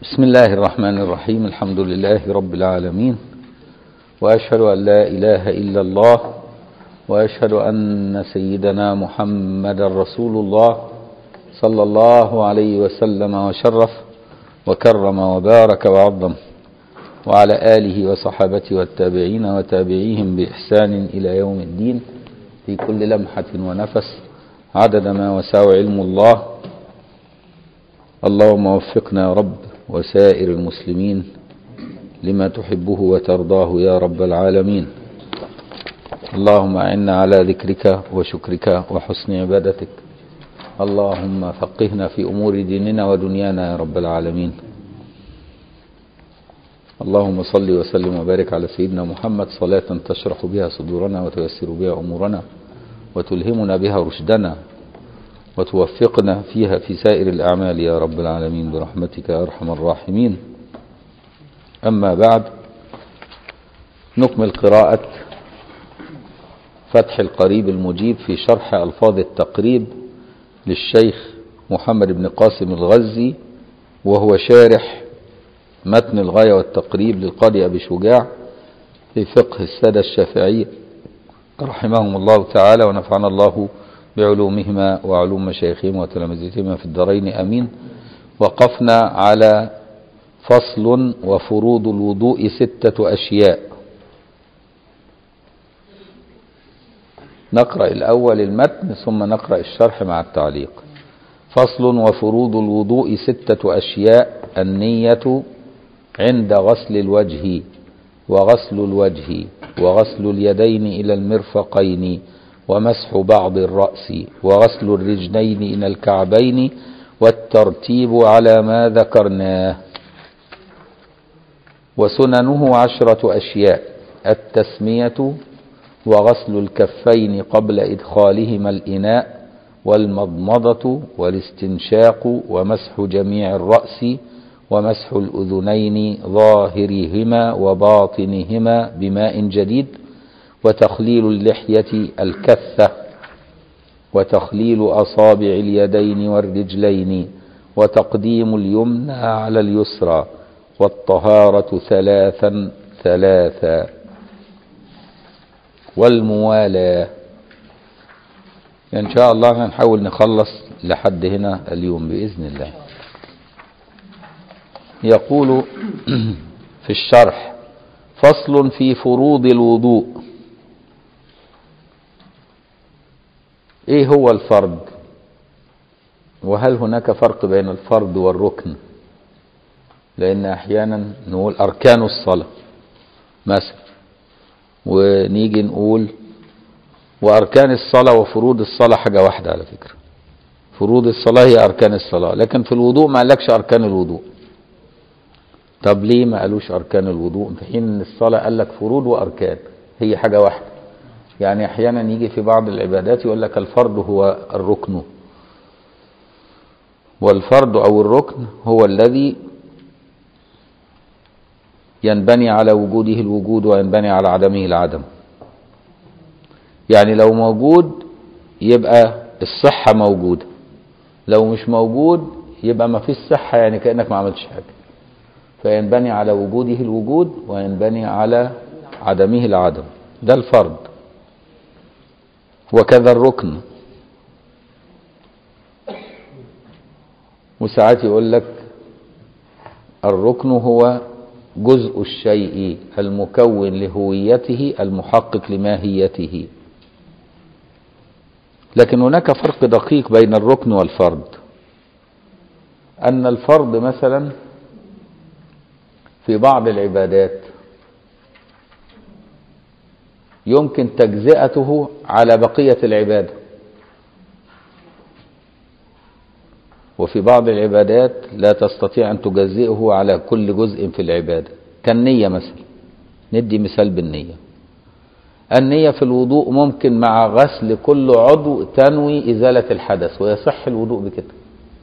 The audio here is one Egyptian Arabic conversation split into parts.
بسم الله الرحمن الرحيم الحمد لله رب العالمين وأشهد أن لا إله إلا الله وأشهد أن سيدنا محمد رسول الله صلى الله عليه وسلم وشرف وكرم وبارك وعظم وعلى آله وصحابته والتابعين وتابعيهم بإحسان إلى يوم الدين في كل لمحة ونفس عدد ما وسع علم الله اللهم وفقنا يا رب وسائر المسلمين لما تحبه وترضاه يا رب العالمين اللهم أعنا على ذكرك وشكرك وحسن عبادتك اللهم فقهنا في أمور ديننا ودنيانا يا رب العالمين اللهم صل وسلم وبارك على سيدنا محمد صلاة تشرح بها صدورنا وتيسر بها أمورنا وتلهمنا بها رشدنا وتوفقنا فيها في سائر الأعمال يا رب العالمين برحمتك يا أرحم الراحمين أما بعد نكمل قراءة فتح القريب المجيب في شرح ألفاظ التقريب للشيخ محمد بن قاسم الغزي وهو شارح متن الغاية والتقريب للقاضي أبي شجاع في فقه السادة الشافعية رحمهم الله تعالى ونفعنا الله بعلومهما وعلوم مشايخهما وتلامذتهما في الدارين امين وقفنا على فصل وفروض الوضوء ستة أشياء نقرأ الأول المتن ثم نقرأ الشرح مع التعليق فصل وفروض الوضوء ستة أشياء النية عند غسل الوجه وغسل الوجه وغسل اليدين إلى المرفقين ومسح بعض الرأس وغسل الرجلين إلى الكعبين والترتيب على ما ذكرناه وسننه عشرة أشياء التسمية وغسل الكفين قبل إدخالهما الإناء والمضمضة والاستنشاق ومسح جميع الرأس ومسح الأذنين ظاهرهما وباطنهما بماء جديد وتخليل اللحية الكثة وتخليل أصابع اليدين والرجلين وتقديم اليمنى على اليسرى والطهارة ثلاثا ثلاثا والموالاة إن شاء الله هنحاول نخلص لحد هنا اليوم بإذن الله يقول في الشرح فصل في فروض الوضوء ايه هو الفرض وهل هناك فرق بين الفرض والركن لان احيانا نقول اركان الصلاة مثلا ونيجي نقول واركان الصلاة وفروض الصلاة حاجة واحدة على فكرة فروض الصلاة هي اركان الصلاة لكن في الوضوء ما قالكش اركان الوضوء طب ليه ما قالوش اركان الوضوء في حين ان الصلاة قال لك فروض واركان هي حاجة واحدة يعني احيانا يجي في بعض العبادات يقول لك الفرض هو الركن والفرض او الركن هو الذي ينبني على وجوده الوجود وينبني على عدمه العدم يعني لو موجود يبقى الصحة موجودة لو مش موجود يبقى ما فيش صحة يعني كأنك ما عملتش حاجة فينبني على وجوده الوجود وينبني على عدمه العدم ده الفرض وكذا الركن وساعات يقول لك الركن هو جزء الشيء المكون لهويته المحقق لماهيته لكن هناك فرق دقيق بين الركن والفرض أن الفرض مثلا في بعض العبادات يمكن تجزئته على بقية العبادة وفي بعض العبادات لا تستطيع أن تجزئه على كل جزء في العبادة كالنية مثلا ندي مثال بالنية النية في الوضوء ممكن مع غسل كل عضو تنوي إزالة الحدث ويصح الوضوء بكده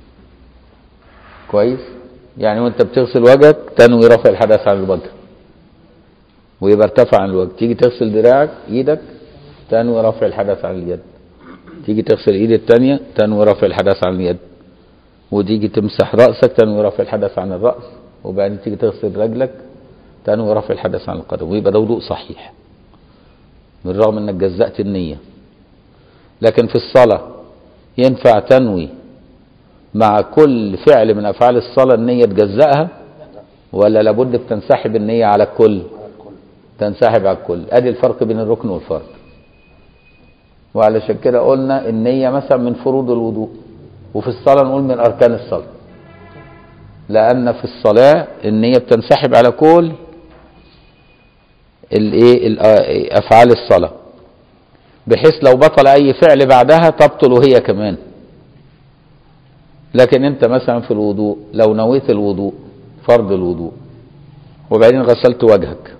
كويس يعني وانت بتغسل وجهك تنوي رفع الحدث عن الوجه ويبقى ارتفع عن الوجه تيجي تغسل دراعك ايدك تنوي رفع الحدث عن اليد تيجي تغسل الايد الثانيه تنوي رفع الحدث عن اليد وتيجي تمسح راسك تنوي رفع الحدث عن الراس وبعدين تيجي تغسل رجلك تنوي رفع الحدث عن القدم ويبقى ده وضوء صحيح بالرغم انك جزأت النية لكن في الصلاة ينفع تنوي مع كل فعل من افعال الصلاة النية تجزأها ولا لابد بتنسحب النية على الكل تنسحب على الكل ادي الفرق بين الركن والفرض وعلشان كده قلنا النية مثلا من فروض الوضوء وفي الصلاة نقول من اركان الصلاة لان في الصلاة النية بتنسحب على كل الايه الأ- افعال الصلاة بحيث لو بطل اي فعل بعدها تبطل هي كمان لكن انت مثلا في الوضوء لو نويت الوضوء فرض الوضوء وبعدين غسلت وجهك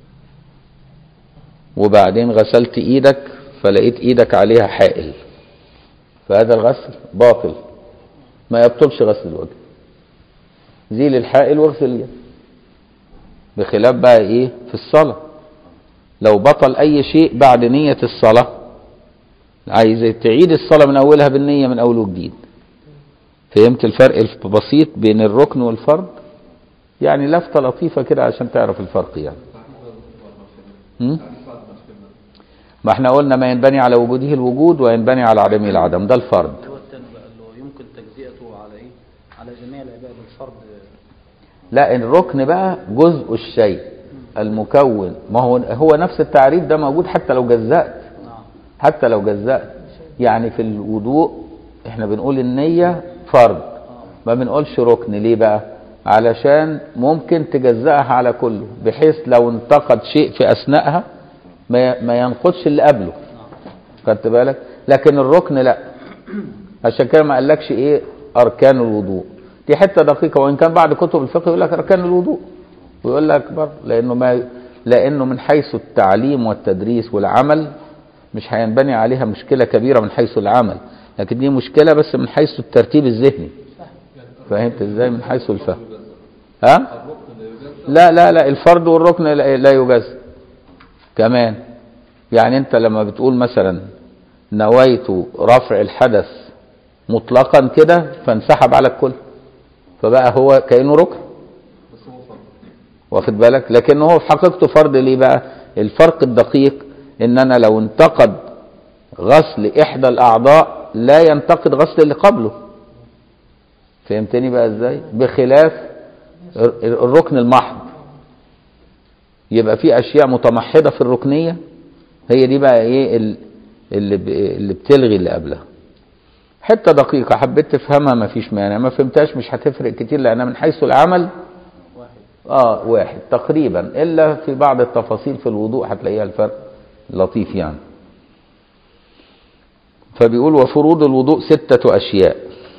وبعدين غسلت ايدك فلقيت ايدك عليها حائل فهذا الغسل باطل ما يبطلش غسل الوجه زيل الحائل واغسل اليد بخلاف بقى ايه في الصلاة لو بطل اي شيء بعد نية الصلاة عايز تعيد الصلاة من اولها بالنية من اول وجديد فهمت الفرق البسيط بين الركن والفرض يعني لفتة لطيفة كده عشان تعرف الفرق يعني هم؟ ما احنا قلنا ما ينبني على وجوده الوجود وينبني على عدمه العدم ده الفرض اللي هو التاني بقى اللي هو يمكن تجزئته على ايه على جميع العباد الفرد لا الركن بقى جزء الشيء المكون ما هو هو نفس التعريف ده موجود حتى لو جزأت نعم حتى لو جزأت يعني في الوضوء احنا بنقول النية فرض ما بنقولش ركن ليه بقى علشان ممكن تجزأها على كله بحيث لو انتقد شيء في أثناءها ما ما ينقضش اللي قبله خدت بالك لكن الركن لا عشان كده ما قالكش ايه اركان الوضوء دي حته دقيقه وان كان بعض كتب الفقه يقول لك اركان الوضوء ويقول لك برضه لانه ما لانه من حيث التعليم والتدريس والعمل مش هينبني عليها مشكله كبيره من حيث العمل لكن دي مشكله بس من حيث الترتيب الذهني فهمت ازاي من حيث الفهم ها لا لا لا الفرد والركن لا لا يجاز كمان يعني انت لما بتقول مثلا نويت رفع الحدث مطلقا كده فانسحب على الكل فبقى هو كأنه ركن واخد بالك لكن هو في حقيقته فرض ليه بقى الفرق الدقيق ان انا لو انتقد غسل احدى الاعضاء لا ينتقد غسل اللي قبله فهمتني بقى ازاي بخلاف الر- الركن المحض يبقى في اشياء متمحضه في الركنيه هي دي بقى ايه ال- اللي ب- اللي بتلغي اللي قبلها حته دقيقه حبيت تفهمها ما فيش مانع ما فهمتهاش مش هتفرق كتير لانها من حيث العمل واحد اه واحد تقريبا الا في بعض التفاصيل في الوضوء هتلاقيها الفرق لطيف يعني فبيقول وفروض الوضوء ستة أشياء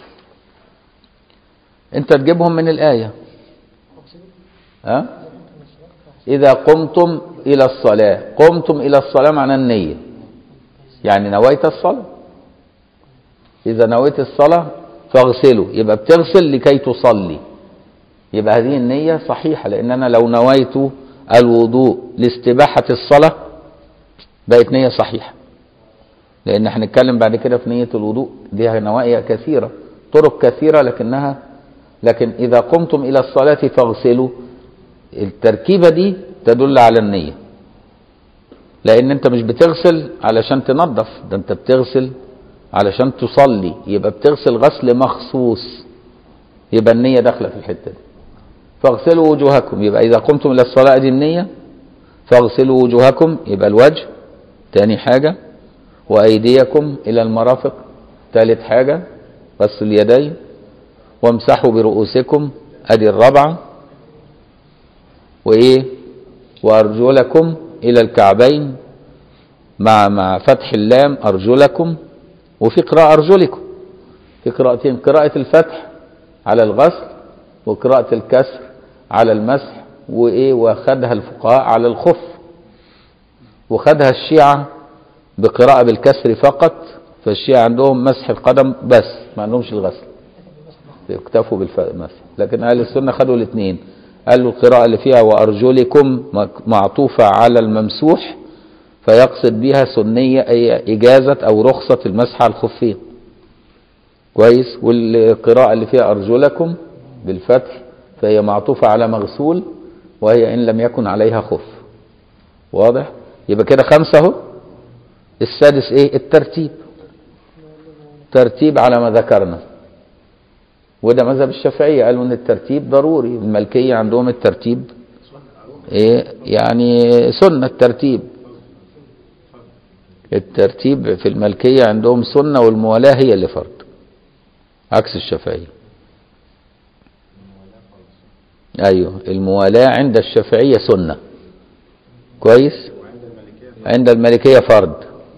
أنت تجيبهم من الآية ها؟ إذا قمتم إلى الصلاة قمتم إلى الصلاة معنى النية يعني نويت الصلاة إذا نويت الصلاة فاغسلوا يبقى بتغسل لكي تصلي يبقى هذه النية صحيحة لأن أنا لو نويت الوضوء لاستباحة الصلاة بقت نية صحيحة لأن هنتكلم بعد كده في نية الوضوء ليها نوايا كثيرة طرق كثيرة لكنها لكن إذا قمتم إلى الصلاة فاغسلوا التركيبة دي تدل على النية لأن أنت مش بتغسل علشان تنظف ده أنت بتغسل علشان تصلي يبقى بتغسل غسل مخصوص يبقى النية داخلة في الحتة دي فاغسلوا وجوهكم يبقى إذا قمتم إلى الصلاة دي النية فاغسلوا وجوهكم يبقى الوجه تاني حاجة وأيديكم إلى المرافق ثالث حاجة غسل اليدين وامسحوا برؤوسكم أدي الرابعة وإيه وأرجلكم إلى الكعبين مع مع فتح اللام أرجلكم وفي قراءة أرجلكم في قراءتين قراءة الفتح على الغسل وقراءة الكسر على المسح وإيه وخدها الفقهاء على الخف وخدها الشيعة بقراءة بالكسر فقط فالشيعة عندهم مسح القدم بس ما عندهمش الغسل يكتفوا بالمسح لكن أهل السنة خدوا الاثنين قالوا القراءة اللي فيها وأرجلكم معطوفة على الممسوح فيقصد بها سنية أي إجازة أو رخصة المسح على الخفين كويس والقراءة اللي فيها أرجلكم بالفتح فهي معطوفة على مغسول وهي إن لم يكن عليها خف واضح يبقى كده خمسة اهو السادس ايه الترتيب ترتيب على ما ذكرنا وده مذهب الشافعية قالوا ان الترتيب ضروري الملكية عندهم الترتيب ايه يعني سنة الترتيب الترتيب في الملكية عندهم سنة والموالاة هي اللي فرض عكس الشافعية ايوه الموالاة عند الشافعية سنة كويس عند الملكية فرض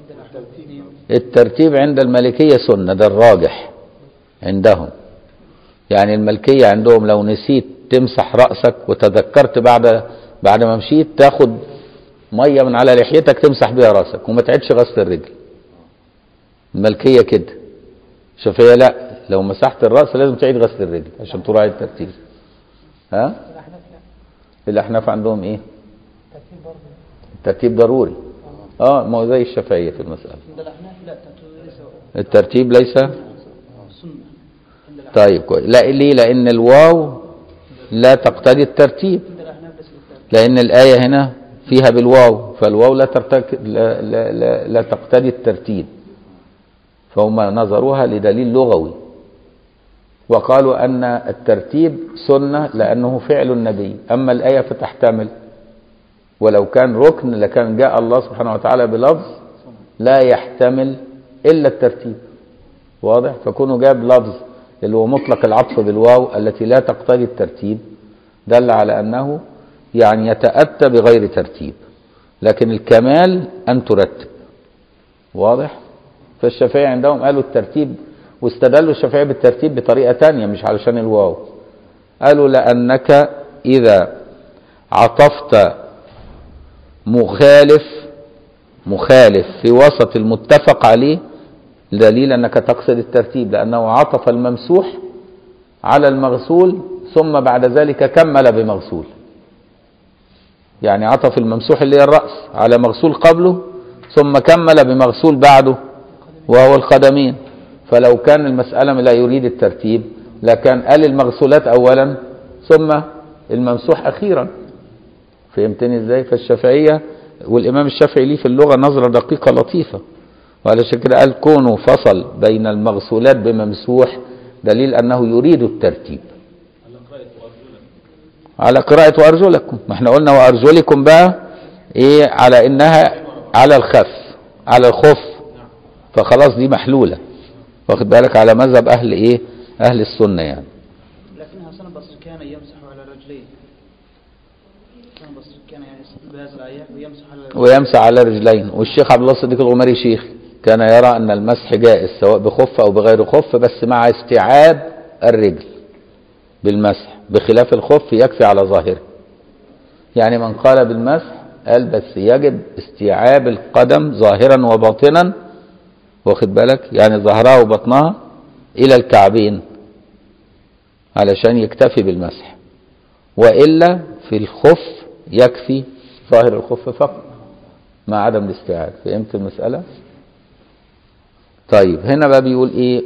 الترتيب عند الملكية سنة ده الراجح عندهم يعني الملكية عندهم لو نسيت تمسح رأسك وتذكرت بعد بعد ما مشيت تاخد مية من على لحيتك تمسح بيها رأسك وما تعيدش غسل الرجل الملكية كده الشافعية لا لو مسحت الرأس لازم تعيد غسل الرجل عشان تراعي الترتيب ها الأحناف عندهم ايه الترتيب ضروري اه ما هو زي الشافعية في المسألة عند الأحناف لا ترتيب ليس الترتيب ليس سنة عند الأحناف طيب كويس لا ليه لأن الواو لا تقتضي الترتيب عند الأحناف ليس بالترتيب لأن الآية هنا فيها بالواو فالواو لا, ترتك... لا, لا, لا, لا تقتضي الترتيب فهم نظروها لدليل لغوي وقالوا أن الترتيب سنة لأنه فعل النبي أما الآية فتحتمل ولو كان ركن لكان جاء الله سبحانه وتعالى بلفظ لا يحتمل إلا الترتيب واضح فكونه جاب لفظ اللي هو مطلق العطف بالواو التي لا تقتضي الترتيب دل على أنه يعني يتأتى بغير ترتيب لكن الكمال أن ترتب واضح فالشافعية عندهم قالوا الترتيب واستدلوا الشافعية بالترتيب بطريقة تانية مش علشان الواو قالوا لأنك إذا عطفت مخالف مخالف في وسط المتفق عليه دليل أنك تقصد الترتيب لأنه عطف الممسوح على المغسول ثم بعد ذلك كمل بمغسول يعني عطف الممسوح اللي هي الرأس على مغسول قبله ثم كمل بمغسول بعده وهو القدمين فلو كان المسألة لا يريد الترتيب لكان قال المغسولات أولا ثم الممسوح أخيرا فهمتني ازاي فالشافعية والإمام الشافعي ليه في اللغة نظرة دقيقة لطيفة وعلشان كده قال كونوا فصل بين المغسولات بممسوح دليل أنه يريد الترتيب على قراءة وأرجلكم ما احنا قلنا وأرجلكم بقى ايه على انها على الخف على الخف فخلاص دي محلولة واخد بالك على مذهب اهل ايه اهل السنة يعني لكنها سنة بس كان يمسح على رجليه كان بس كان يعني بهذه الآيات ويمسح على ويمسح على رجلين والشيخ عبد الله الصديق الغمري شيخ كان يرى ان المسح جائز سواء بخف او بغير خف بس مع استيعاب الرجل بالمسح بخلاف الخف يكفي على ظاهره يعني من قال بالمسح قال بس يجب استيعاب القدم ظاهرا وباطنا واخد بالك يعني ظهرها وبطنها الى الكعبين علشان يكتفي بالمسح والا في الخف يكفي ظاهر الخف فقط مع عدم الاستيعاب فهمت المسألة طيب هنا بقى بيقول ايه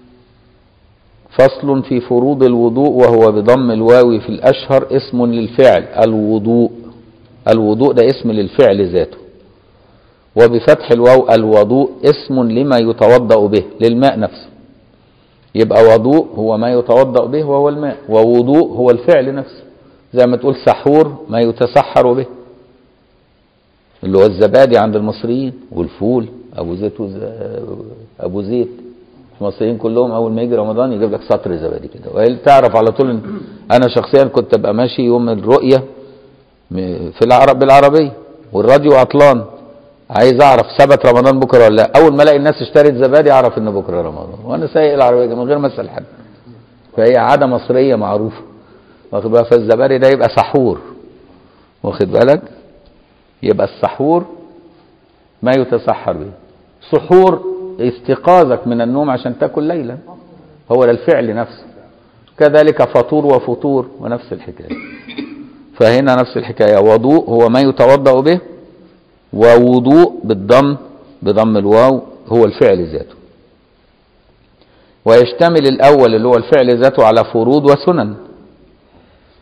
فصل في فروض الوضوء وهو بضم الواو في الأشهر اسم للفعل الوضوء الوضوء ده اسم للفعل ذاته وبفتح الواو الوضوء اسم لما يتوضأ به للماء نفسه يبقى وضوء هو ما يتوضأ به وهو الماء ووضوء هو الفعل نفسه زي ما تقول سحور ما يتسحر به اللي هو الزبادي عند المصريين والفول ابو زيت وز... ابو زيت المصريين كلهم اول ما يجي رمضان يجيب لك سطر زبادي كده وهي تعرف على طول إن انا شخصيا كنت ابقى ماشي يوم الرؤيه م- في العرب بالعربيه والراديو عطلان عايز اعرف ثبت رمضان بكره ولا لا اول ما الاقي الناس اشترت زبادي اعرف ان بكره رمضان وانا سايق العربيه من غير ما اسال حد فهي عاده مصريه معروفه واخد بالك فالزبادي ده يبقى سحور واخد بالك يبقى السحور ما يتسحر به سحور استيقاظك من النوم عشان تاكل ليلا هو ده الفعل نفسه كذلك فطور وفطور ونفس الحكايه فهنا نفس الحكايه وضوء هو ما يتوضا به ووضوء بالضم بضم الواو هو الفعل ذاته ويشتمل الاول اللي هو الفعل ذاته على فروض وسنن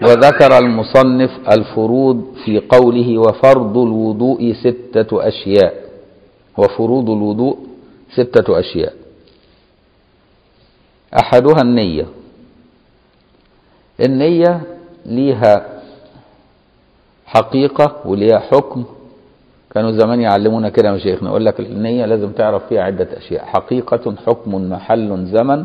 وذكر المصنف الفروض في قوله وفرض الوضوء ستة أشياء وفروض الوضوء ستة أشياء أحدها النية النية ليها حقيقة وليها حكم كانوا زمان يعلمونا كده يا مشايخنا يقول لك النية لازم تعرف فيها عدة أشياء حقيقة حكم محل زمن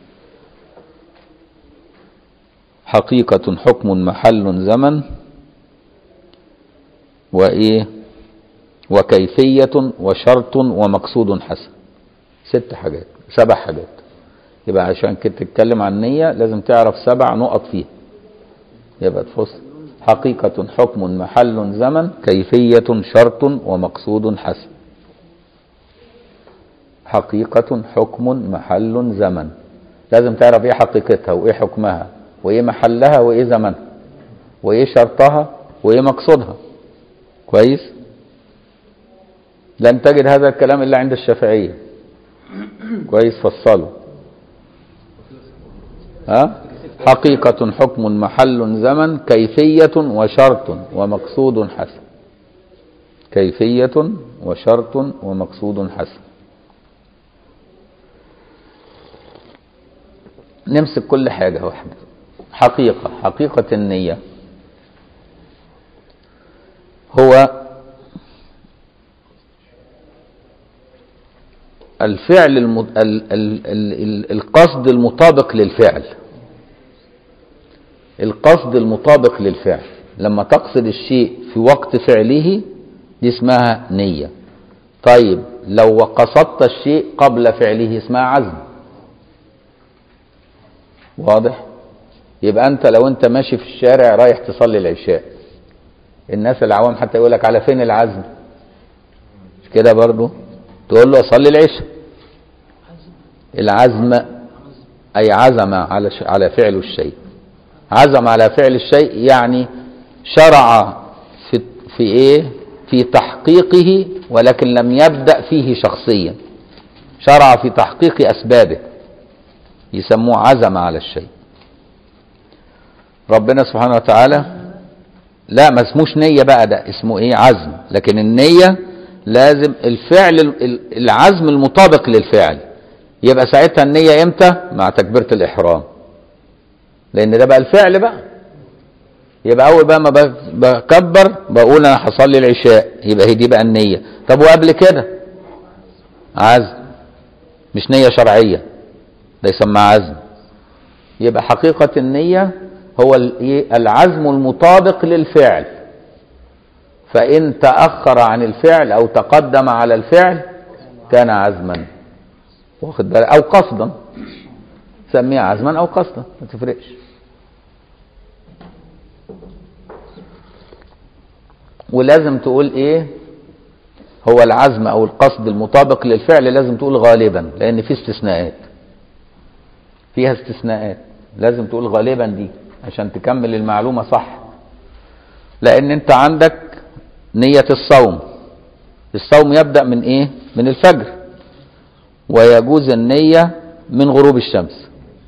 حقيقة حكم محل زمن وإيه وكيفية وشرط ومقصود حسن ست حاجات سبع حاجات يبقى عشان كده تتكلم عن نية لازم تعرف سبع نقط فيها يبقى تفصل حقيقة حكم محل زمن كيفية شرط ومقصود حسن حقيقة حكم محل زمن لازم تعرف ايه حقيقتها وايه حكمها وايه محلها وايه زمنها وايه شرطها وايه مقصودها كويس لن تجد هذا الكلام الا عند الشافعيه كويس فصلوا ها حقيقة حكم محل زمن كيفية وشرط ومقصود حسن كيفية وشرط ومقصود حسن نمسك كل حاجة واحدة حقيقة حقيقة النية هو الفعل المد... ال... ال... ال... القصد المطابق للفعل القصد المطابق للفعل لما تقصد الشيء في وقت فعله دي اسمها نية طيب لو قصدت الشيء قبل فعله اسمها عزم واضح يبقى انت لو انت ماشي في الشارع رايح تصلي العشاء الناس العوام حتى يقول لك على فين العزم مش كده برضو تقول له اصلي العشاء العزم اي عزم على على فعل الشيء عزم على فعل الشيء يعني شرع في في ايه في تحقيقه ولكن لم يبدا فيه شخصيا شرع في تحقيق اسبابه يسموه عزم على الشيء ربنا سبحانه وتعالى لا ما اسموش نية بقى ده اسمه ايه عزم لكن النية لازم الفعل العزم المطابق للفعل يبقى ساعتها النية امتى مع تكبيرة الاحرام لان ده بقى الفعل بقى يبقى اول بقى ما بكبر بقول انا هصلي العشاء يبقى هي دي بقى النية طب وقبل كده عزم مش نية شرعية ده يسمى عزم يبقى حقيقة النية هو العزم المطابق للفعل فإن تأخر عن الفعل أو تقدم على الفعل كان عزما واخد بالك أو قصدا سميه عزما أو قصدا ما تفرقش ولازم تقول إيه هو العزم أو القصد المطابق للفعل لازم تقول غالبا لأن في استثناءات فيها استثناءات لازم تقول غالبا دي عشان تكمل المعلومة صح لأن أنت عندك نية الصوم الصوم يبدأ من إيه؟ من الفجر ويجوز النية من غروب الشمس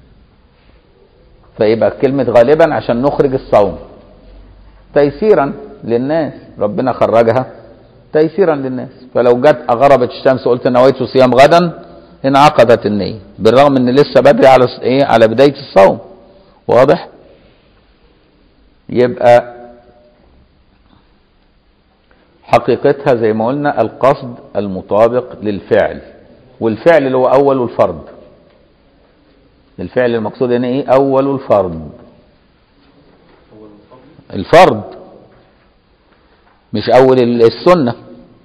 فيبقى كلمة غالبا عشان نخرج الصوم تيسيرا للناس ربنا خرجها تيسيرا للناس فلو جت غربت الشمس قلت نويت صيام غدا انعقدت النية بالرغم ان لسه بدري على ايه على بداية الصوم واضح يبقى حقيقتها زي ما قلنا القصد المطابق للفعل والفعل اللي هو اول الفرض الفعل المقصود هنا ايه اول الفرض الفرض مش اول السنه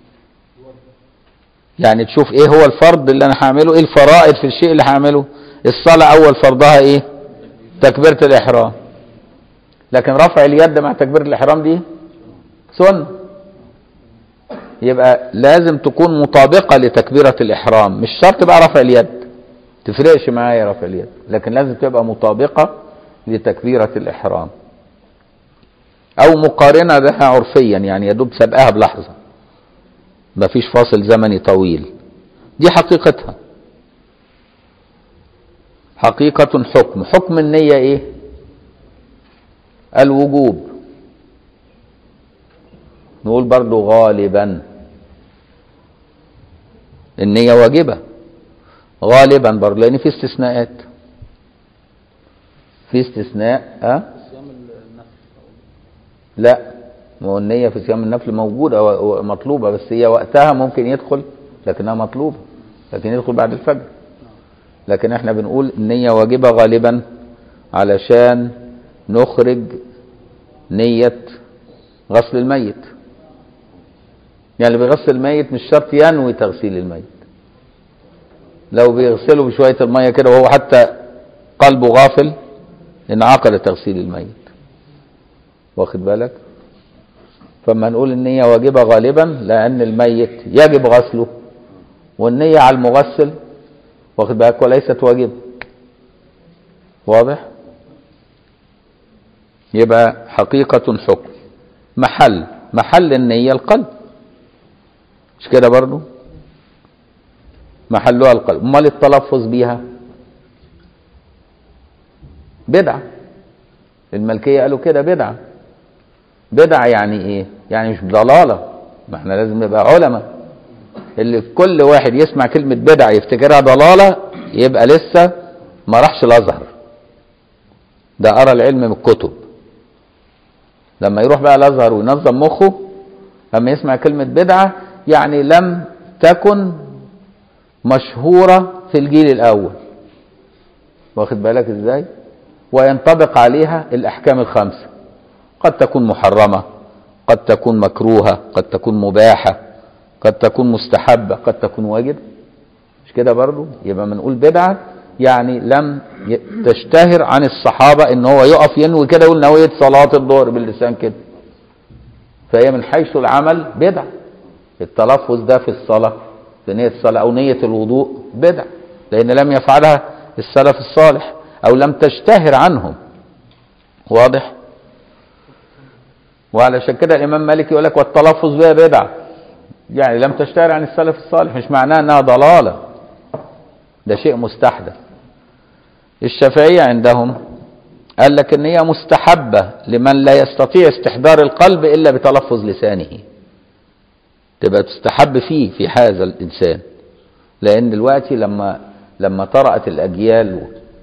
يعني تشوف ايه هو الفرض اللي انا هعمله ايه الفرائض في الشيء اللي هعمله الصلاة اول فرضها ايه تكبيرة الاحرام لكن رفع اليد مع تكبيرة الاحرام دي سنة يبقى لازم تكون مطابقة لتكبيرة الاحرام مش شرط بقى رفع اليد تفرقش معايا رفع اليد لكن لازم تبقى مطابقة لتكبيرة الاحرام او مقارنة لها عرفيا يعني يدوب سبقها بلحظة ما فيش فاصل زمني طويل دي حقيقتها حقيقة حكم حكم النية ايه الوجوب نقول برضو غالبا النية واجبة غالبا برضو لأن في استثناءات في استثناء أه؟ صيام النفل لا ما هو النية في صيام النفل موجودة و- ومطلوبة بس هي وقتها ممكن يدخل لكنها مطلوبة لكن يدخل بعد الفجر لكن احنا بنقول النية واجبة غالبا علشان نخرج نية غسل الميت يعني اللي بيغسل الميت مش شرط ينوي تغسيل الميت لو بيغسله بشوية المية كده وهو حتى قلبه غافل انعقد تغسيل الميت واخد بالك فما نقول النية واجبة غالبا لأن الميت يجب غسله والنية على المغسل واخد بالك وليست واجبة واضح يبقى حقيقة حكم محل محل النية القلب مش كده برضو محلها القلب امال التلفظ بيها بدعة الملكية قالوا كده بدعة بدعة يعني ايه يعني مش ضلالة ما احنا لازم نبقى علماء اللي كل واحد يسمع كلمة بدعة يفتكرها ضلالة يبقى لسه ما راحش الازهر ده قرا العلم من الكتب لما يروح بقى الازهر وينظم مخه لما يسمع كلمة بدعة يعني لم تكن مشهورة في الجيل الأول واخد بالك ازاي وينطبق عليها الأحكام الخمسة قد تكون محرمة قد تكون مكروهة قد تكون مباحة قد تكون مستحبة قد تكون واجبة مش كده برضو يبقى بنقول بدعة يعني لم ي- تشتهر عن الصحابة ان هو يقف ينوي كده يقول نوية صلاة الظهر باللسان كده فهي من حيث العمل بدعة التلفظ ده في الصلاة في نية الصلاة أو نية الوضوء بدعة لأن لم يفعلها السلف الصالح أو لم تشتهر عنهم واضح وعلشان كده الإمام مالك يقول لك والتلفظ بها بدعة يعني لم تشتهر عن السلف الصالح مش معناها أنها ضلالة ده شيء مستحدث الشافعية عندهم قال لك ان هي مستحبة لمن لا يستطيع استحضار القلب الا بتلفظ لسانه تبقى تستحب فيه في هذا الانسان لان دلوقتي لما لما طرأت الاجيال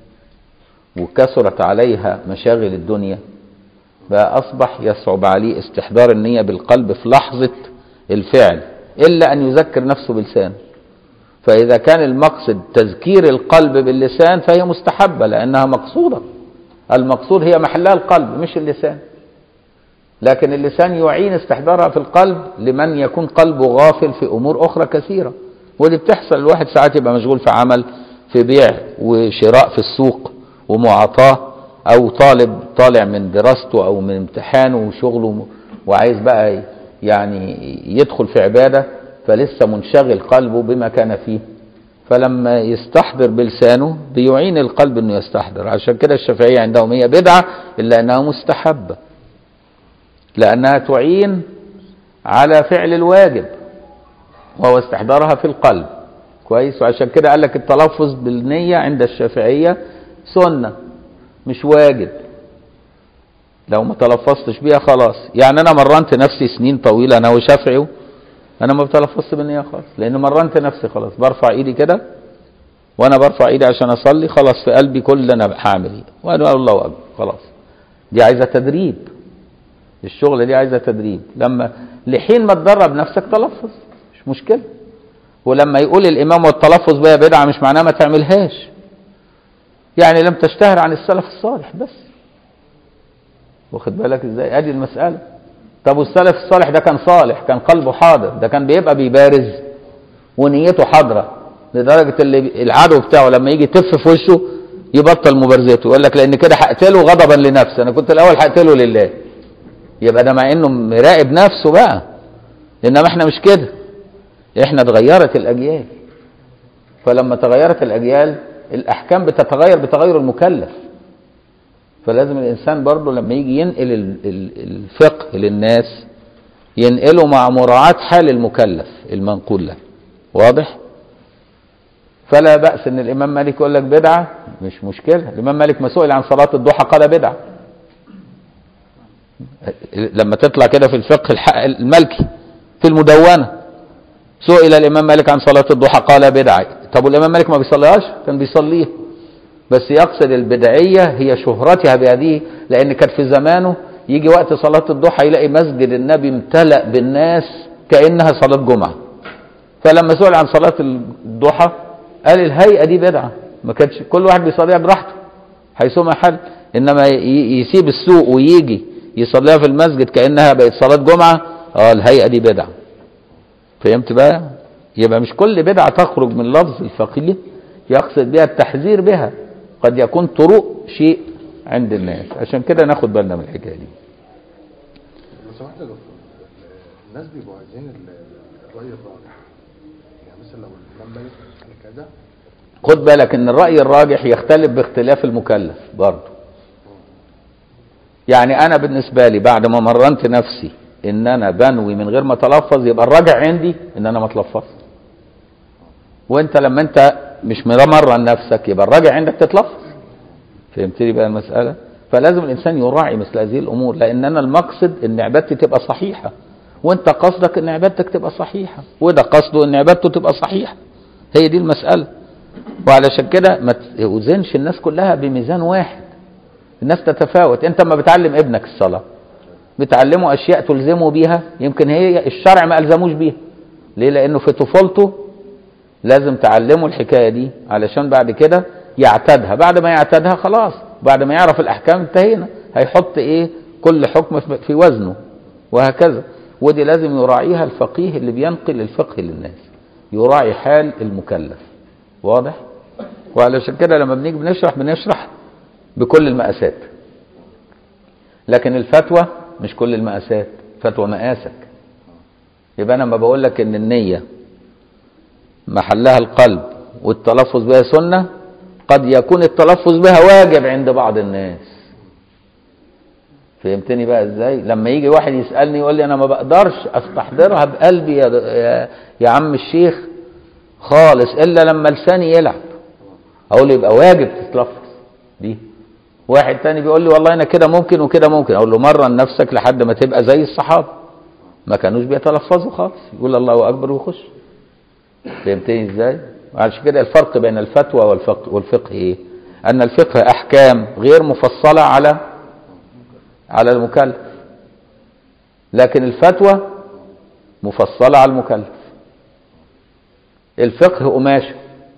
وكثرت عليها مشاغل الدنيا بقى اصبح يصعب عليه استحضار النية بالقلب في لحظة الفعل الا ان يذكر نفسه بلسانه فإذا كان المقصد تذكير القلب باللسان فهي مستحبة لأنها مقصودة المقصود هي محلها القلب مش اللسان لكن اللسان يعين استحضارها في القلب لمن يكون قلبه غافل في أمور أخرى كثيرة ودي بتحصل الواحد ساعات يبقى مشغول في عمل في بيع وشراء في السوق ومعاطاة أو طالب طالع من دراسته أو من امتحانه وشغله وعايز بقى يعني يدخل في عبادة فلسه منشغل قلبه بما كان فيه فلما يستحضر بلسانه بيعين القلب انه يستحضر عشان كده الشافعية عندهم هي بدعة الا انها مستحبة لانها تعين على فعل الواجب وهو استحضارها في القلب كويس وعشان كده قال لك التلفظ بالنية عند الشافعية سنة مش واجب لو ما تلفظتش بيها خلاص يعني انا مرنت نفسي سنين طويلة انا وشافعي انا ما بتلفظش بالنية خالص لان مرنت نفسي خلاص برفع ايدي كده وانا برفع ايدي عشان اصلي خلاص في قلبي كل اللي انا هعمل ايه وانا اقول الله اكبر خلاص دي عايزه تدريب الشغله دي عايزه تدريب لما لحين ما تدرب نفسك تلفظ مش مشكله ولما يقول الامام والتلفظ بها بدعه مش معناه ما تعملهاش يعني لم تشتهر عن السلف الصالح بس واخد بالك ازاي ادي المساله طب والسلف الصالح ده كان صالح كان قلبه حاضر ده كان بيبقى بيبارز ونيته حاضره لدرجه اللي العدو بتاعه لما يجي يتف في وشه يبطل مبارزته يقول لك لان كده هقتله غضبا لنفسي انا كنت الاول هقتله لله يبقى ده مع انه مراقب نفسه بقى انما احنا مش كده احنا اتغيرت الاجيال فلما تغيرت الاجيال الاحكام بتتغير بتغير المكلف فلازم الانسان برضه لما يجي ينقل الفقه للناس ينقله مع مراعاة حال المكلف المنقول له واضح فلا بأس ان الامام مالك يقول لك بدعة مش مشكلة الامام مالك ما سئل عن صلاة الضحى قال بدعة لما تطلع كده في الفقه الح- المالكي في المدونة سئل الإمام مالك عن صلاة الضحى قال بدعة طب والإمام مالك ما بيصليهاش كان بيصليها بس يقصد البدعية هي شهرتها بهذه لأن كانت في زمانه يجي وقت صلاة الضحى يلاقي مسجد النبي امتلأ بالناس كأنها صلاة جمعة فلما سئل عن صلاة الضحى قال الهيئة دي بدعة ما كانش كل واحد بيصليها براحته حيثما حل انما ي- يسيب السوق ويجي يصليها في المسجد كانها بقت صلاه جمعه اه الهيئه دي بدعه فهمت بقى يبقى مش كل بدعه تخرج من لفظ الفقيه يقصد بها التحذير بها قد يكون طرق شيء عند الناس عشان كده ناخد بالنا من الحكايه دي لو سمحت يا دكتور الناس بيبقوا عايزين ال- الرأي الراجح يعني مثلا لو الإمام مالك قال كذا خد بالك ان الرأي الراجح يختلف باختلاف المكلف برضه يعني انا بالنسبة لي بعد ما مرنت نفسي ان انا بنوي من غير ما اتلفظ يبقى الراجع عندي ان انا ما اتلفظ وانت لما انت مش مرن نفسك يبقى الراجع عندك تتلفظ فهمتني بقى المسألة فلازم الانسان يراعي مثل هذه الامور لان انا المقصد ان عبادتي تبقى صحيحة وانت قصدك ان عبادتك تبقى صحيحة وده قصده ان عبادته تبقى صحيحة هي دي المسألة وعلشان كده ما توزنش الناس كلها بميزان واحد الناس تتفاوت انت لما بتعلم ابنك الصلاة بتعلمه اشياء تلزمه بيها يمكن هي الشرع ما الزموش بيها ليه لانه في طفولته لازم تعلمه الحكاية دي علشان بعد كده يعتادها بعد ما يعتادها خلاص بعد ما يعرف الاحكام انتهينا هيحط ايه كل حكم في- في وزنه وهكذا ودي لازم يراعيها الفقيه اللي بينقل الفقه للناس يراعي حال المكلف واضح وعلشان كده لما بنيجي بنشرح بنشرح بكل المقاسات لكن الفتوى مش كل المقاسات فتوى مقاسك يبقى انا لما بقول لك ان النية محلها القلب والتلفظ بها سنة قد يكون التلفظ بها واجب عند بعض الناس فهمتني بقى ازاي لما يجي واحد يسألني يقول لي انا ما بقدرش استحضرها بقلبي يا, يا, يا عم الشيخ خالص الا لما لساني يلعب اقول له يبقى واجب تتلفظ دي واحد تاني بيقول لي والله انا كده ممكن وكده ممكن اقول له مرن نفسك لحد ما تبقى زي الصحابه ما كانوش بيتلفظوا خالص يقول الله اكبر ويخش فهمتني ازاي وعشان كده الفرق بين الفتوى والفقه والفقه ايه ان الفقه احكام غير مفصله على على المكلف لكن الفتوى مفصله على المكلف الفقه قماشه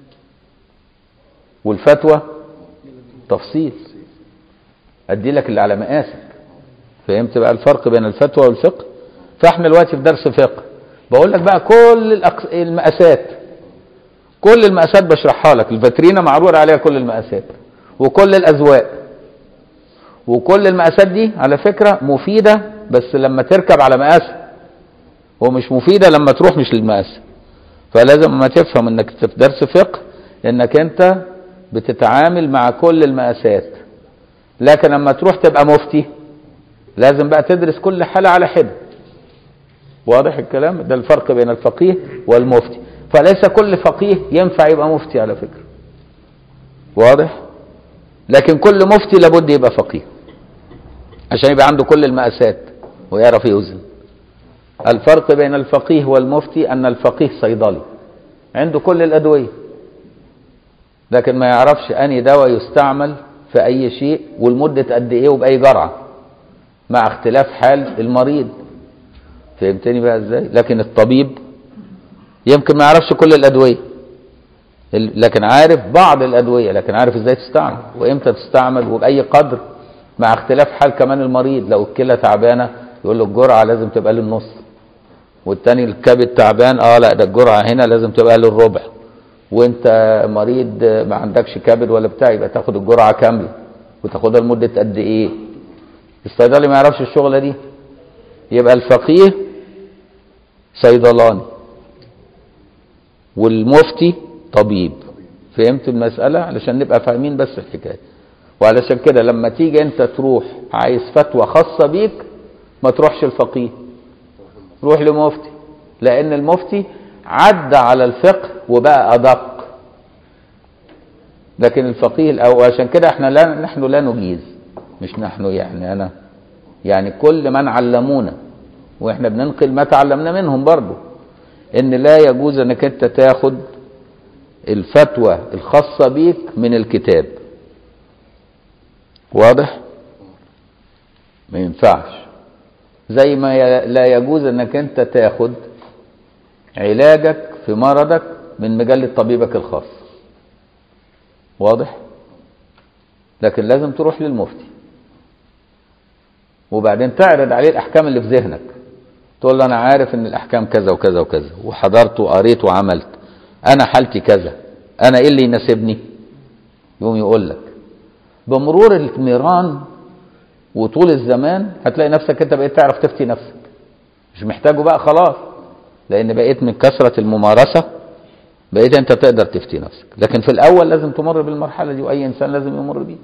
والفتوى تفصيل ادي لك اللي على مقاسك فهمت بقى الفرق بين الفتوى والفقه فاحنا دلوقتي في درس فقه بقول لك بقى كل الأقس... المقاسات كل المقاسات بشرحها لك الفاترينا معروض عليها كل المقاسات وكل الاذواق وكل المقاسات دي على فكره مفيده بس لما تركب على مقاسها ومش مفيده لما تروح مش للمقاس فلازم ما تفهم انك في درس فقه انك انت بتتعامل مع كل المقاسات لكن لما تروح تبقى مفتي لازم بقى تدرس كل حالة على حدة واضح الكلام ده الفرق بين الفقيه والمفتي فليس كل فقيه ينفع يبقى مفتي على فكرة واضح لكن كل مفتي لابد يبقى فقيه عشان يبقى عنده كل المقاسات ويعرف يوزن الفرق بين الفقيه والمفتي ان الفقيه صيدلي عنده كل الادويه لكن ما يعرفش اني دواء يستعمل في اي شيء والمده قد ايه وباي جرعه مع اختلاف حال المريض فهمتني بقى ازاي لكن الطبيب يمكن ما يعرفش كل الادويه ال- لكن عارف بعض الادويه لكن عارف ازاي تستعمل وامتى تستعمل وباي قدر مع اختلاف حال كمان المريض لو الكلى تعبانه يقول له الجرعه لازم تبقى للنص والتاني الكبد تعبان اه لا ده الجرعه هنا لازم تبقى للربع وانت مريض ما عندكش كبد ولا بتاع يبقى تاخد الجرعه كامله وتاخدها لمده قد ايه الصيدلي ما يعرفش الشغله دي يبقى الفقيه صيدلاني والمفتي طبيب فهمت المسألة علشان نبقى فاهمين بس الحكاية وعلشان كده لما تيجي انت تروح عايز فتوى خاصة بيك ما تروحش الفقيه روح لمفتي لان المفتي عدى على الفقه وبقى ادق لكن الفقيه الاول عشان كده احنا لا نحن لا نجيز مش نحن يعني انا يعني كل من علمونا واحنا بننقل ما تعلمنا منهم برضو ان لا يجوز انك انت تاخد الفتوى الخاصة بيك من الكتاب واضح ما ينفعش زي ما ي- لا يجوز انك انت تاخد علاجك في مرضك من مجلة طبيبك الخاص واضح لكن لازم تروح للمفتي وبعدين تعرض عليه الاحكام اللي في ذهنك تقول له انا عارف ان الاحكام كذا وكذا وكذا وحضرت وقريت وعملت انا حالتي كذا انا ايه اللي يناسبني يقوم يقول لك بمرور النيران وطول الزمان هتلاقي نفسك انت بقيت تعرف تفتي نفسك مش محتاجه بقى خلاص لان بقيت من كثرة الممارسة بقيت انت تقدر تفتي نفسك لكن في الاول لازم تمر بالمرحلة دي واي انسان لازم يمر بيها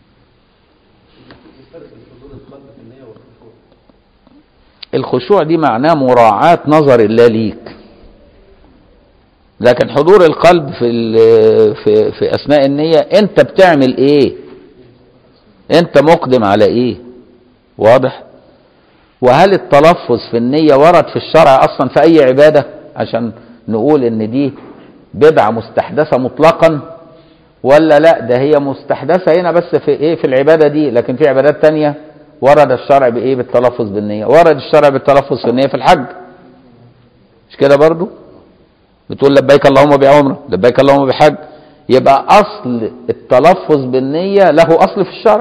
الخشوع دي معناه مراعاة نظر الله ليك لكن حضور القلب في ال- في في اثناء النية انت بتعمل ايه انت مقدم على ايه واضح وهل التلفظ في النية ورد في الشرع اصلا في اي عبادة عشان نقول ان دي بدعة مستحدثة مطلقا ولا لا ده هي مستحدثة هنا بس في ايه في العبادة دي لكن في عبادات تانية ورد الشرع بايه بالتلفظ بالنية ورد الشرع بالتلفظ في النية في الحج مش كده برضو بتقول لبيك اللهم بعمرة لبيك اللهم بحج يبقى اصل التلفظ بالنية له اصل في الشرع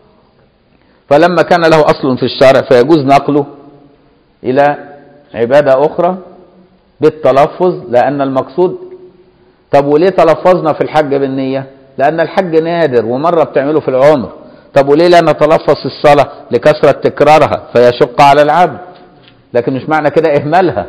فلما كان له اصل في الشرع فيجوز نقله الى عبادة اخرى بالتلفظ لان المقصود طب وليه تلفظنا في الحج بالنية لان الحج نادر ومرة بتعمله في العمر طب وليه لا نتلفظ في الصلاة لكثرة تكرارها فيشق على العبد لكن مش معنى كده اهمالها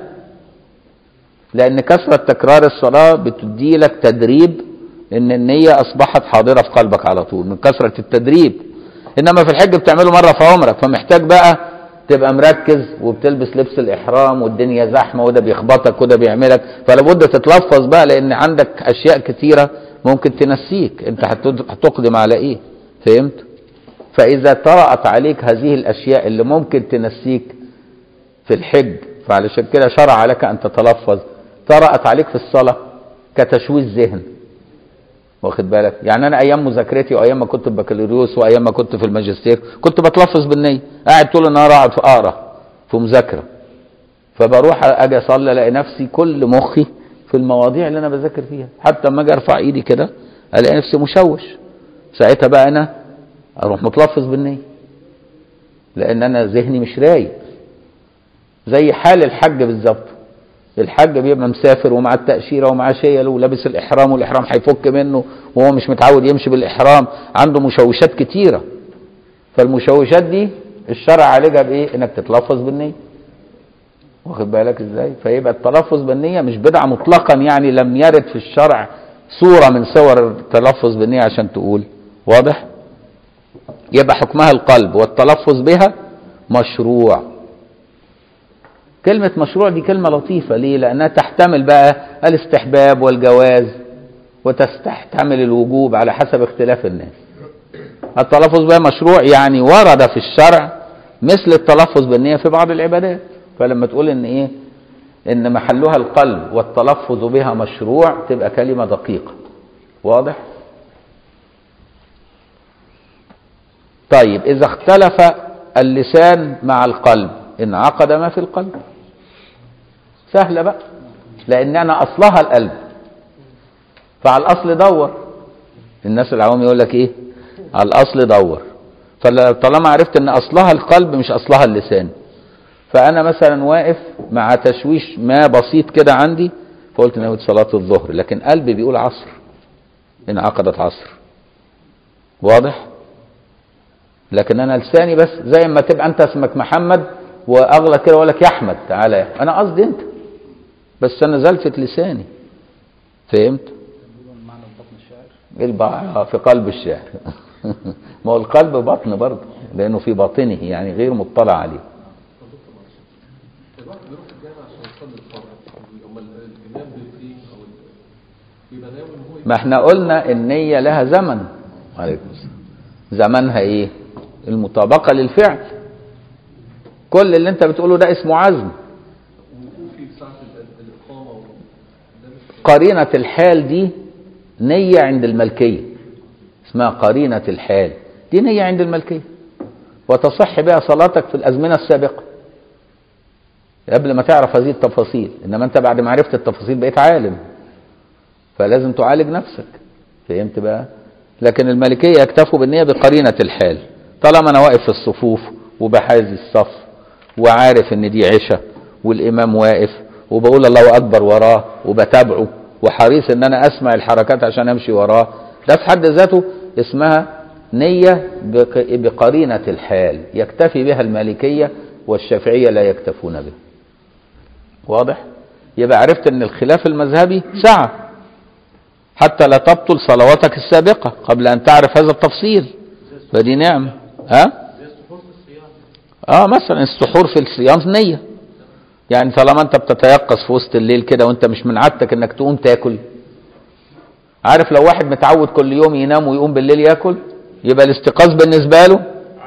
لان كثرة تكرار الصلاة بتدي لك تدريب ان النية اصبحت حاضرة في قلبك على طول من كثرة التدريب انما في الحج بتعمله مرة في عمرك فمحتاج بقى تبقى مركز وبتلبس لبس الاحرام والدنيا زحمة وده بيخبطك وده بيعملك فلابد تتلفظ بقى لان عندك اشياء كتيرة ممكن تنسيك انت هتد- هتقدم على ايه فهمت فاذا طرأت عليك هذه الاشياء اللي ممكن تنسيك في الحج فعلشان كده شرع لك ان تتلفظ طرأت عليك في الصلاة كتشويش ذهن واخد بالك يعني انا ايام مذاكرتي وايام ما كنت في بكالوريوس وايام ما كنت في الماجستير كنت بتلفظ بالنية قاعد طول النهار اقعد في اقرا في مذاكره فبروح اجي اصلي الاقي نفسي كل مخي في المواضيع اللي انا بذاكر فيها حتى اما اجي ارفع ايدي كده الاقي نفسي مشوش ساعتها بقى انا اروح متلفظ بالنية لان انا ذهني مش رايق زي حال الحج بالظبط الحج بيبقى مسافر ومع التأشيرة ومع شيله ولابس الإحرام والإحرام هيفك منه وهو مش متعود يمشي بالإحرام عنده مشوشات كتيرة فالمشوشات دي الشرع عالجها بإيه؟ إنك تتلفظ بالنية واخد بالك إزاي؟ فيبقى التلفظ بالنية مش بدعة مطلقا يعني لم يرد في الشرع صورة من صور التلفظ بالنية عشان تقول واضح؟ يبقى حكمها القلب والتلفظ بها مشروع كلمة مشروع دي كلمة لطيفة ليه؟ لأنها تحتمل بقى الاستحباب والجواز وتستحتمل الوجوب على حسب اختلاف الناس. التلفظ بها مشروع يعني ورد في الشرع مثل التلفظ بالنية في بعض العبادات. فلما تقول إن إيه؟ إن محلها القلب والتلفظ بها مشروع تبقى كلمة دقيقة. واضح؟ طيب إذا اختلف اللسان مع القلب انعقد ما في القلب سهلة بقى لأن أنا أصلها القلب فعلى الأصل دور الناس العوام يقول لك إيه على الأصل دور فطالما عرفت أن أصلها القلب مش أصلها اللسان فأنا مثلا واقف مع تشويش ما بسيط كده عندي فقلت نويت صلاة الظهر لكن قلبي بيقول عصر انعقدت عصر واضح لكن انا لساني بس زي ما تبقى انت اسمك محمد واغلى كده اقول لك يا احمد تعالى يا انا قصدي انت بس انا زلفت لساني فهمت معنى بطن الشاعر البع- في قلب الشاعر ما هو القلب بطن برضه لانه في باطنه يعني غير مطلع عليه الواحد بيروح الجامع عشان يصلي الفرض اما الامام بيفتي او ال- بيبقى ناوي ان هو ما احنا قلنا النية لها زمن عليكم السلام زمنها ايه المطابقة للفعل كل اللي انت بتقوله ده اسمه عزم وفي ساعة ال- الإقامة و- ده مش قرينة الحال دي نية عند الملكية اسمها قرينة الحال دي نية عند الملكية وتصح بها صلاتك في الأزمنة السابقة قبل ما تعرف هذه التفاصيل إنما أنت بعد ما عرفت التفاصيل بقيت عالم فلازم تعالج نفسك فهمت بقى لكن الملكية يكتفوا بالنية بقرينة الحال طالما أنا واقف في الصفوف وبحاذي الصف وعارف إن دي عشاء والإمام واقف وبقول الله أكبر وراه وبتابعه وحريص إن أنا أسمع الحركات عشان أمشي وراه ده في حد ذاته اسمها نية بق- بقرينة الحال يكتفي بها المالكية والشافعية لا يكتفون بها واضح يبقى عرفت ان الخلاف المذهبي سعة حتى لا تبطل صلواتك السابقة قبل ان تعرف هذا التفصيل فدي نعمة ها اه مثلا السحور في الصيام نية يعني طالما انت بتتيقظ في وسط الليل كده وانت مش من عادتك انك تقوم تاكل عارف لو واحد متعود كل يوم ينام ويقوم بالليل ياكل يبقى الاستيقاظ بالنسبة له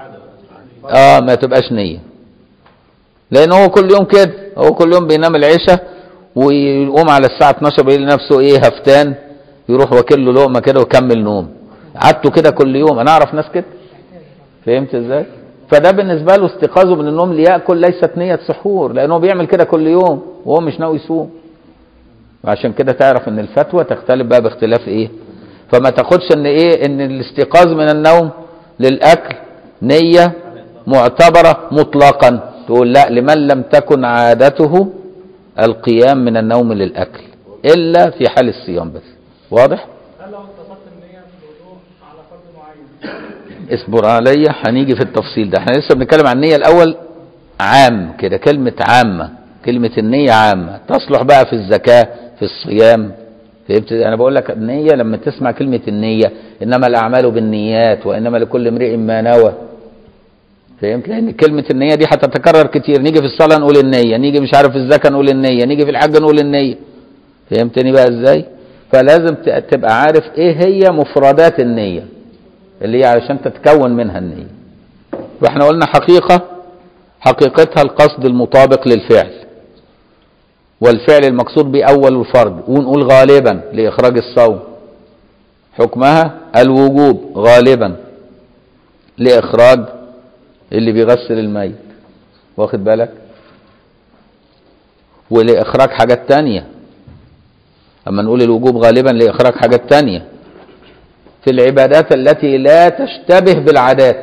اه ما تبقاش نية لان هو كل يوم كده هو كل يوم بينام العشاء ويقوم على الساعة 12 بيلاقي نفسه ايه هفتان يروح واكل له لقمة كده ويكمل نوم عادته كده كل يوم انا اعرف ناس كده فهمت ازاي فده بالنسبة له استيقاظه من النوم ليأكل ليست نية سحور لانه بيعمل كده كل يوم وهو مش ناوي يصوم وعشان كده تعرف ان الفتوى تختلف بقى باختلاف ايه فما تاخدش ان ايه ان الاستيقاظ من النوم للاكل نية معتبرة مطلقا تقول لا لمن لم تكن عادته القيام من النوم للاكل الا في حال الصيام بس واضح هل لو اتصلت النية بالوضوء على فرد معين اصبر عليا هنيجي في التفصيل ده احنا لسه بنتكلم عن النية الاول عام كده كلمة عامة كلمة النية عامة تصلح بقى في الزكاة في الصيام فهمت انا بقول لك النية لما تسمع كلمة النية انما الاعمال بالنيات وانما لكل امرئ ما نوى فهمت لان كلمة النية دي هتتكرر كتير نيجي في الصلاة نقول النية نيجي مش عارف في الزكاة نقول النية نيجي في الحج نقول النية فهمتني بقى ازاي فلازم ت- تبقى عارف ايه هي مفردات النية اللي هي علشان تتكون منها النية واحنا قلنا حقيقة حقيقتها القصد المطابق للفعل والفعل المقصود بأول الفرد ونقول غالبا لإخراج الصوم حكمها الوجوب غالبا لإخراج اللي بيغسل الميت واخد بالك ولإخراج حاجات تانية أما نقول الوجوب غالبا لإخراج حاجات تانية في العبادات التي لا تشتبه بالعادات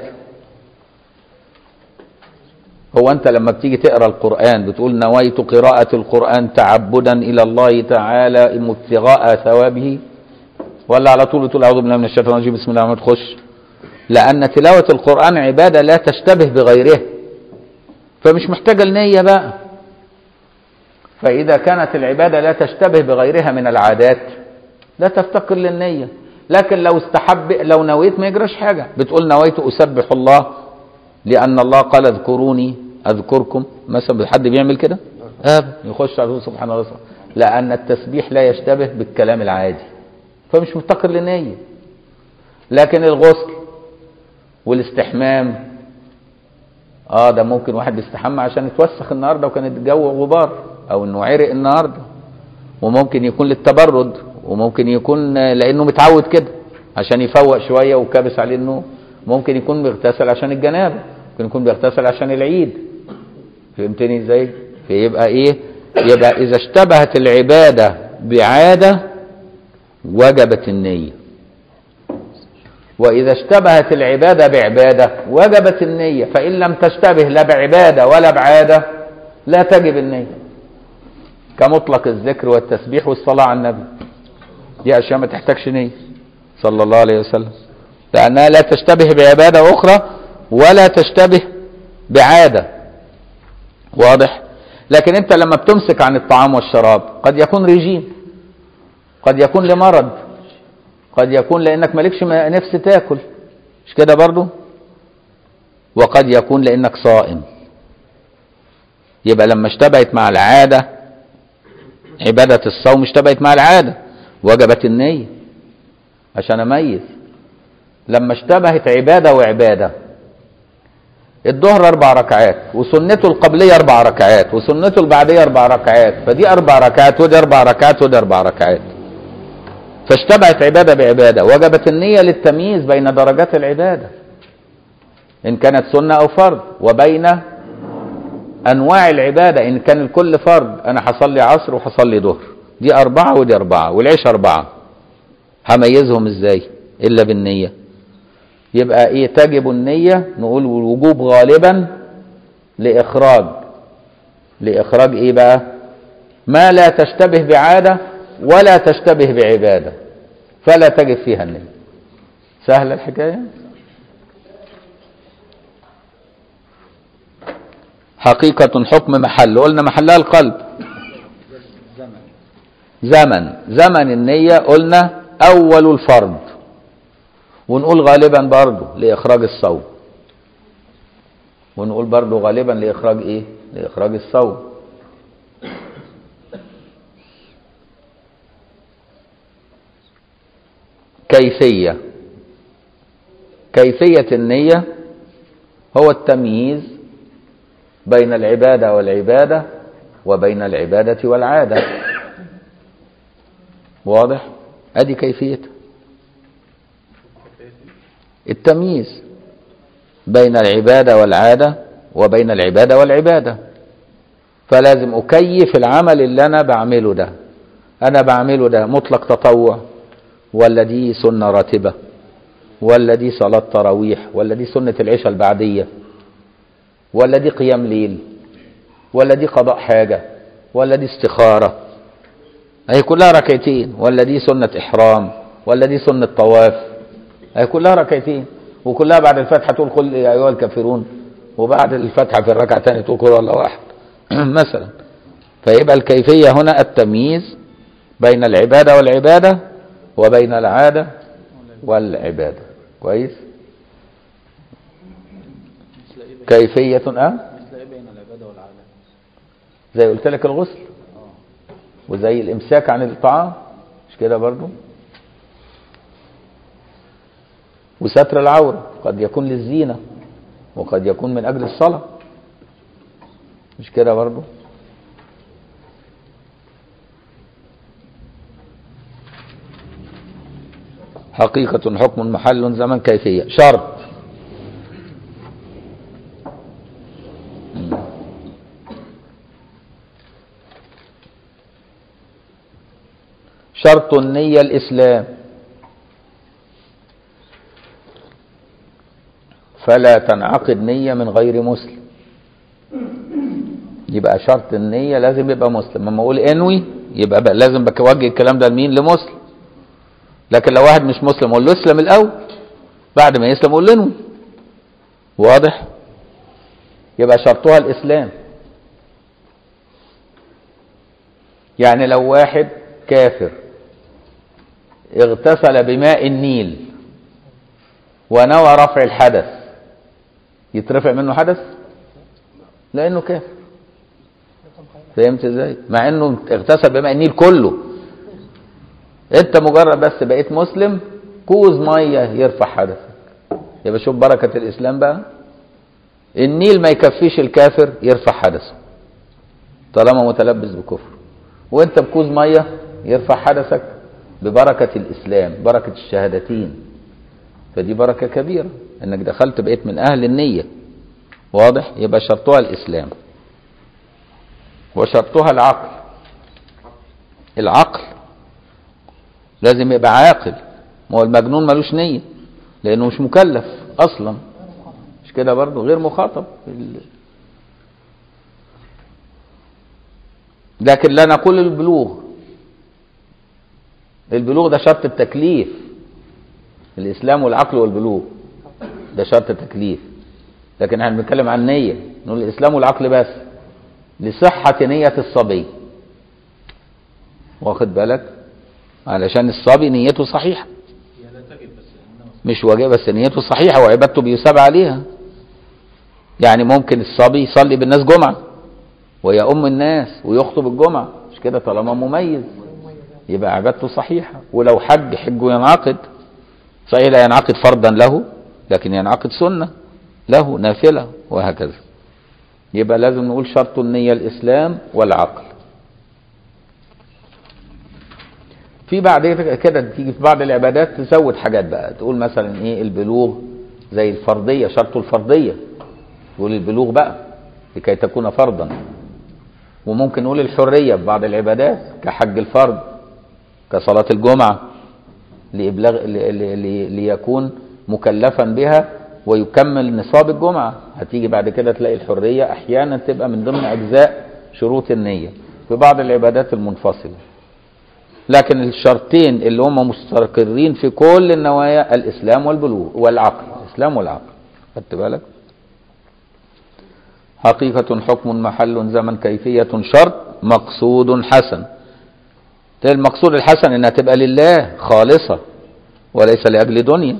هو أنت لما بتيجي تقرأ القرآن بتقول نويت قراءة القرآن تعبدا إلى الله تعالى ابتغاء ثوابه ولا على طول بتقول أعوذ بالله من الشيطان الرجيم بسم الله الرحمن الرحيم تخش لأن تلاوة القرآن عبادة لا تشتبه بغيرها فمش محتاجة النية بقى فإذا كانت العبادة لا تشتبه بغيرها من العادات لا تفتقر للنية لكن لو استحب لو نويت ما يجراش حاجة بتقول نويت أسبح الله لأن الله قال اذكروني أذكركم مثلا حد بيعمل كده أب يخش على طول سبحان الله لأن التسبيح لا يشتبه بالكلام العادي فمش مفتقر لنية لكن الغسل والاستحمام اه ده ممكن واحد يستحمى عشان يتوسخ النهارده وكان الجو غبار او انه عرق النهارده وممكن يكون للتبرد وممكن يكون لانه متعود كده عشان يفوق شويه وكابس عليه النوم ممكن يكون بيغتسل عشان الجنابه ممكن يكون بيغتسل عشان العيد فهمتني ازاي فيبقى ايه يبقى اذا اشتبهت العباده بعاده وجبت النيه وإذا اشتبهت العبادة بعبادة وجبت النية فإن لم تشتبه لا بعبادة ولا بعادة لا تجب النية كمطلق الذكر والتسبيح والصلاة على النبي دي أشياء ما تحتاجش نية صلى الله عليه وسلم لأنها لا تشتبه بعبادة أخرى ولا تشتبه بعادة واضح لكن أنت لما بتمسك عن الطعام والشراب قد يكون رجيم قد يكون لمرض قد يكون لانك مالكش نفس تاكل مش كده برضو وقد يكون لانك صائم يبقى لما اشتبهت مع العادة عبادة الصوم اشتبهت مع العادة وجبت النية عشان اميز لما اشتبهت عبادة وعبادة الظهر اربع ركعات وسنته القبليه اربع ركعات وسنته البعديه اربع ركعات فدي اربع ركعات ودي اربع ركعات ودي اربع ركعات فاشتبهت عباده بعباده وجبت النيه للتمييز بين درجات العباده ان كانت سنه او فرض وبين انواع العباده ان كان الكل فرض انا هصلي عصر وهصلي ظهر دي اربعه ودي اربعه والعشاء اربعه هميزهم ازاي الا بالنيه يبقى ايه تجب النيه نقول الوجوب غالبا لاخراج لاخراج ايه بقى ما لا تشتبه بعاده ولا تشتبه بعباده فلا تجب فيها النيه سهله الحكايه حقيقة حكم محل قلنا محلها القلب زمن زمن النية قلنا أول الفرض ونقول غالبا برضو لإخراج الصوم ونقول برضو غالبا لإخراج إيه لإخراج الصوم كيفية كيفية النية هو التمييز بين العبادة والعبادة وبين العبادة والعادة واضح ادي كيفيتها التمييز بين العبادة والعادة وبين العبادة والعبادة فلازم أكيف العمل اللي أنا بعمله ده أنا بعمله ده مطلق تطوع ولا دي سنة راتبة ولا دي صلاة تراويح ولا دي سنة العشاء البعدية ولا دي قيام ليل ولا دي قضاء حاجة ولا دي استخارة هي كلها ركعتين ولا دي سنة إحرام ولا دي سنة طواف هي كلها ركعتين وكلها بعد الفاتحة تقول قل يا أيها الكافرون وبعد الفاتحة في الركعة الثانية تقول قل الله واحد مثلا فيبقى الكيفية هنا التمييز بين العبادة والعبادة وبين العادة والعبادة كويس مثل ايه بين- كيفية أه مثل ايه بين العباده والعاده زي قلت لك الغسل وزي الامساك عن الطعام مش كده برضو وستر العورة قد يكون للزينة وقد يكون من أجل الصلاة مش كده برضو حقيقة حكم محل زمن كيفية شرط شرط النية الإسلام فلا تنعقد نية من غير مسلم يبقى شرط النية لازم يبقى مسلم لما أقول انوي يبقى بقى لازم بوجه الكلام ده لمين لمسلم لكن لو واحد مش مسلم أقول له اسلم الأول بعد ما يسلم أقول له انوي واضح يبقى شرطها الإسلام يعني لو واحد كافر اغتسل بماء النيل ونوى رفع الحدث يترفع منه حدث لانه كافر فهمت ازاي مع انه اغتسل بماء النيل كله انت مجرد بس بقيت مسلم كوز ميه يرفع حدثك يبقى شوف بركه الاسلام بقى النيل ما يكفيش الكافر يرفع حدثه طالما متلبس بكفر وانت بكوز ميه يرفع حدثك ببركة الإسلام بركة الشهادتين فدي بركة كبيرة انك دخلت بقيت من أهل النية واضح يبقى شرطها الإسلام وشرطها العقل العقل لازم يبقى عاقل ما هو المجنون ملوش نية لأنه مش مكلف أصلا مش كده برضه غير مخاطب لكن لا نقول البلوغ البلوغ ده شرط التكليف الإسلام والعقل والبلوغ ده شرط تكليف لكن احنا بنتكلم عن نية نقول الإسلام والعقل بس لصحة نية الصبي واخد بالك علشان الصبي نيته صحيحة هي لا تجب بس انما مش واجب بس نيته صحيحة وعبادته بيثاب عليها يعني ممكن الصبي يصلي بالناس جمعة ويؤم الناس ويخطب الجمعة مش كده طالما مميز يبقى عبادته صحيحة ولو حج حجه ينعقد صحيح لا ينعقد فرضا له لكن ينعقد سنة له نافلة وهكذا يبقى لازم نقول شرط النية الإسلام والعقل في بعد كده تيجي في بعض العبادات تزود حاجات بقى تقول مثلا ايه البلوغ زي الفرضية شرط الفرضية تقول البلوغ بقى لكي تكون فرضا وممكن نقول الحرية في بعض العبادات كحج الفرض كصلاة الجمعة لإبلاغ ل- ل- ل- ليكون مكلفا بها ويكمل نصاب الجمعة هتيجي بعد كده تلاقي الحرية أحيانا تبقى من ضمن أجزاء شروط النية في بعض العبادات المنفصلة لكن الشرطين اللي هم مستقرين في كل النوايا الإسلام والبلوغ والعقل الإسلام والعقل خدت بالك حقيقة حكم محل زمن كيفية شرط مقصود حسن المقصود الحسن انها تبقى لله خالصة وليس لأجل دنيا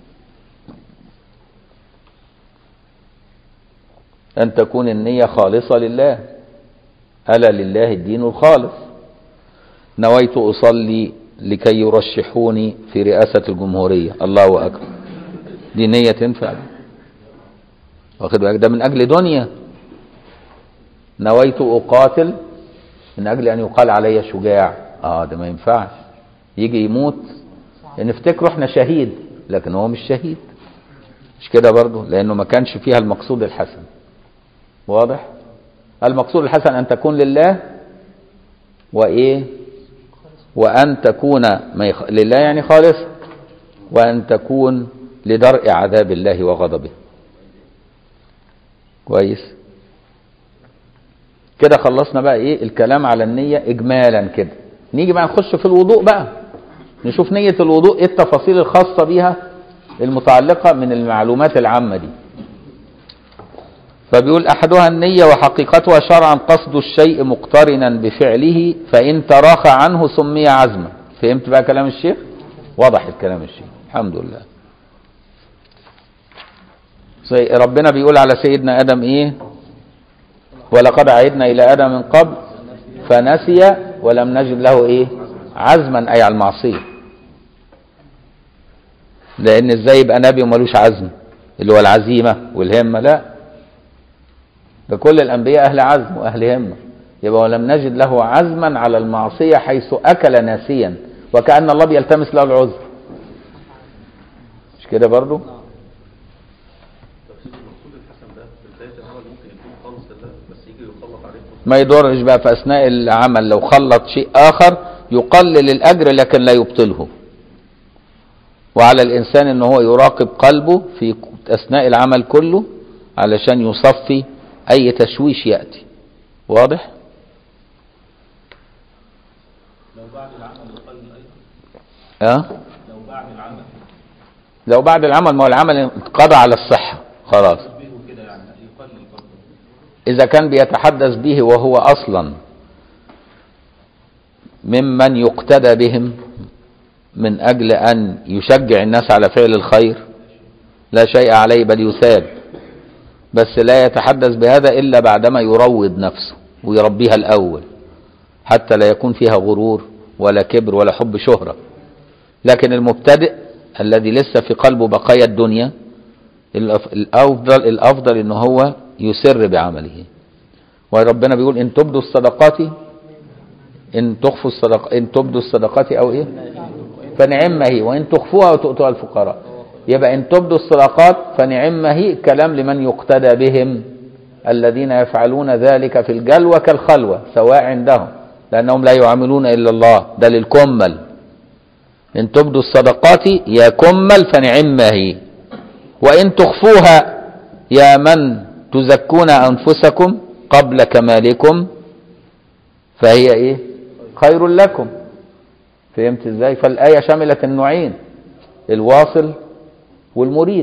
أن تكون النية خالصة لله ألا لله الدين الخالص نويت أصلي لكي يرشحوني في رئاسة الجمهورية الله أكبر دي نية تنفع واخد بالك ده من أجل دنيا نويت أقاتل من أجل أن يقال علي شجاع آه ده ما ينفعش يجي يموت نفتكره احنا شهيد لكن هو مش شهيد مش كده برضه لأنه ما كانش فيها المقصود الحسن واضح المقصود الحسن أن تكون لله وإيه وأن تكون ما يخ... لله يعني خالص وأن تكون لدرء عذاب الله وغضبه كويس كده خلصنا بقى ايه الكلام على النية اجمالا كده نيجي بقى نخش في الوضوء بقى نشوف نية الوضوء ايه التفاصيل الخاصة بيها المتعلقة من المعلومات العامة دي فبيقول احدها النية وحقيقتها شرعا قصد الشيء مقترنا بفعله فان تراخى عنه سمي عزما فهمت بقى كلام الشيخ وضح الكلام الشيخ الحمد لله زي ربنا بيقول على سيدنا ادم ايه ولقد عهدنا الى ادم من قبل فنسي ولم نجد له ايه عزما اي على المعصيه لان ازاي يبقى نبي ومالوش عزم اللي هو العزيمه والهمه لا ده كل الانبياء اهل عزم واهل همه يبقى ولم نجد له عزما على المعصيه حيث اكل ناسيا وكان الله بيلتمس له العذر مش كده برضو تفسير المقصود الحسن ده في بدايه العمل ممكن يكون خالص لله بس يجي يخلط عليه ما يضرش بقى في اثناء العمل لو خلط شيء اخر يقلل الاجر لكن لا يبطله وعلى الانسان ان هو يراقب قلبه في اثناء العمل كله علشان يصفي اي تشويش ياتي واضح لو بعد العمل يقلل ايضا اه لو بعد العمل لو بعد العمل ما هو العمل انقضى على الصحه خلاص تشبيهه كده يعني يقلل برضه إذا كان بيتحدث به وهو أصلا ممن يقتدى بهم من أجل أن يشجع الناس على فعل الخير لا شيء عليه بل يثاب بس لا يتحدث بهذا إلا بعدما يروض نفسه ويربيها الأول حتى لا يكون فيها غرور ولا كبر ولا حب شهرة لكن المبتدئ الذي لسه في قلبه بقايا الدنيا الأف- الأفضل الأفضل إن هو يسر بعمله وربنا بيقول إن تبدوا الصدقات إن تخفوا الصدق إن تبدوا الصدقات أو إيه فنعم هي وإن تخفوها وتؤتوها الفقراء يبقى إن تبدوا الصدقات فنعم هي كلام لمن يقتدى بهم الذين يفعلون ذلك في الجلوة كالخلوة سواء عندهم لأنهم لا يعاملون إلا الله ده للكمل إن تبدوا الصدقات يا كمل فنعم هي وإن تخفوها يا من تزكون أنفسكم قبل كمالكم فهي إيه خير لكم فهمت إزاي فالآية شملت النوعين الواصل والمريد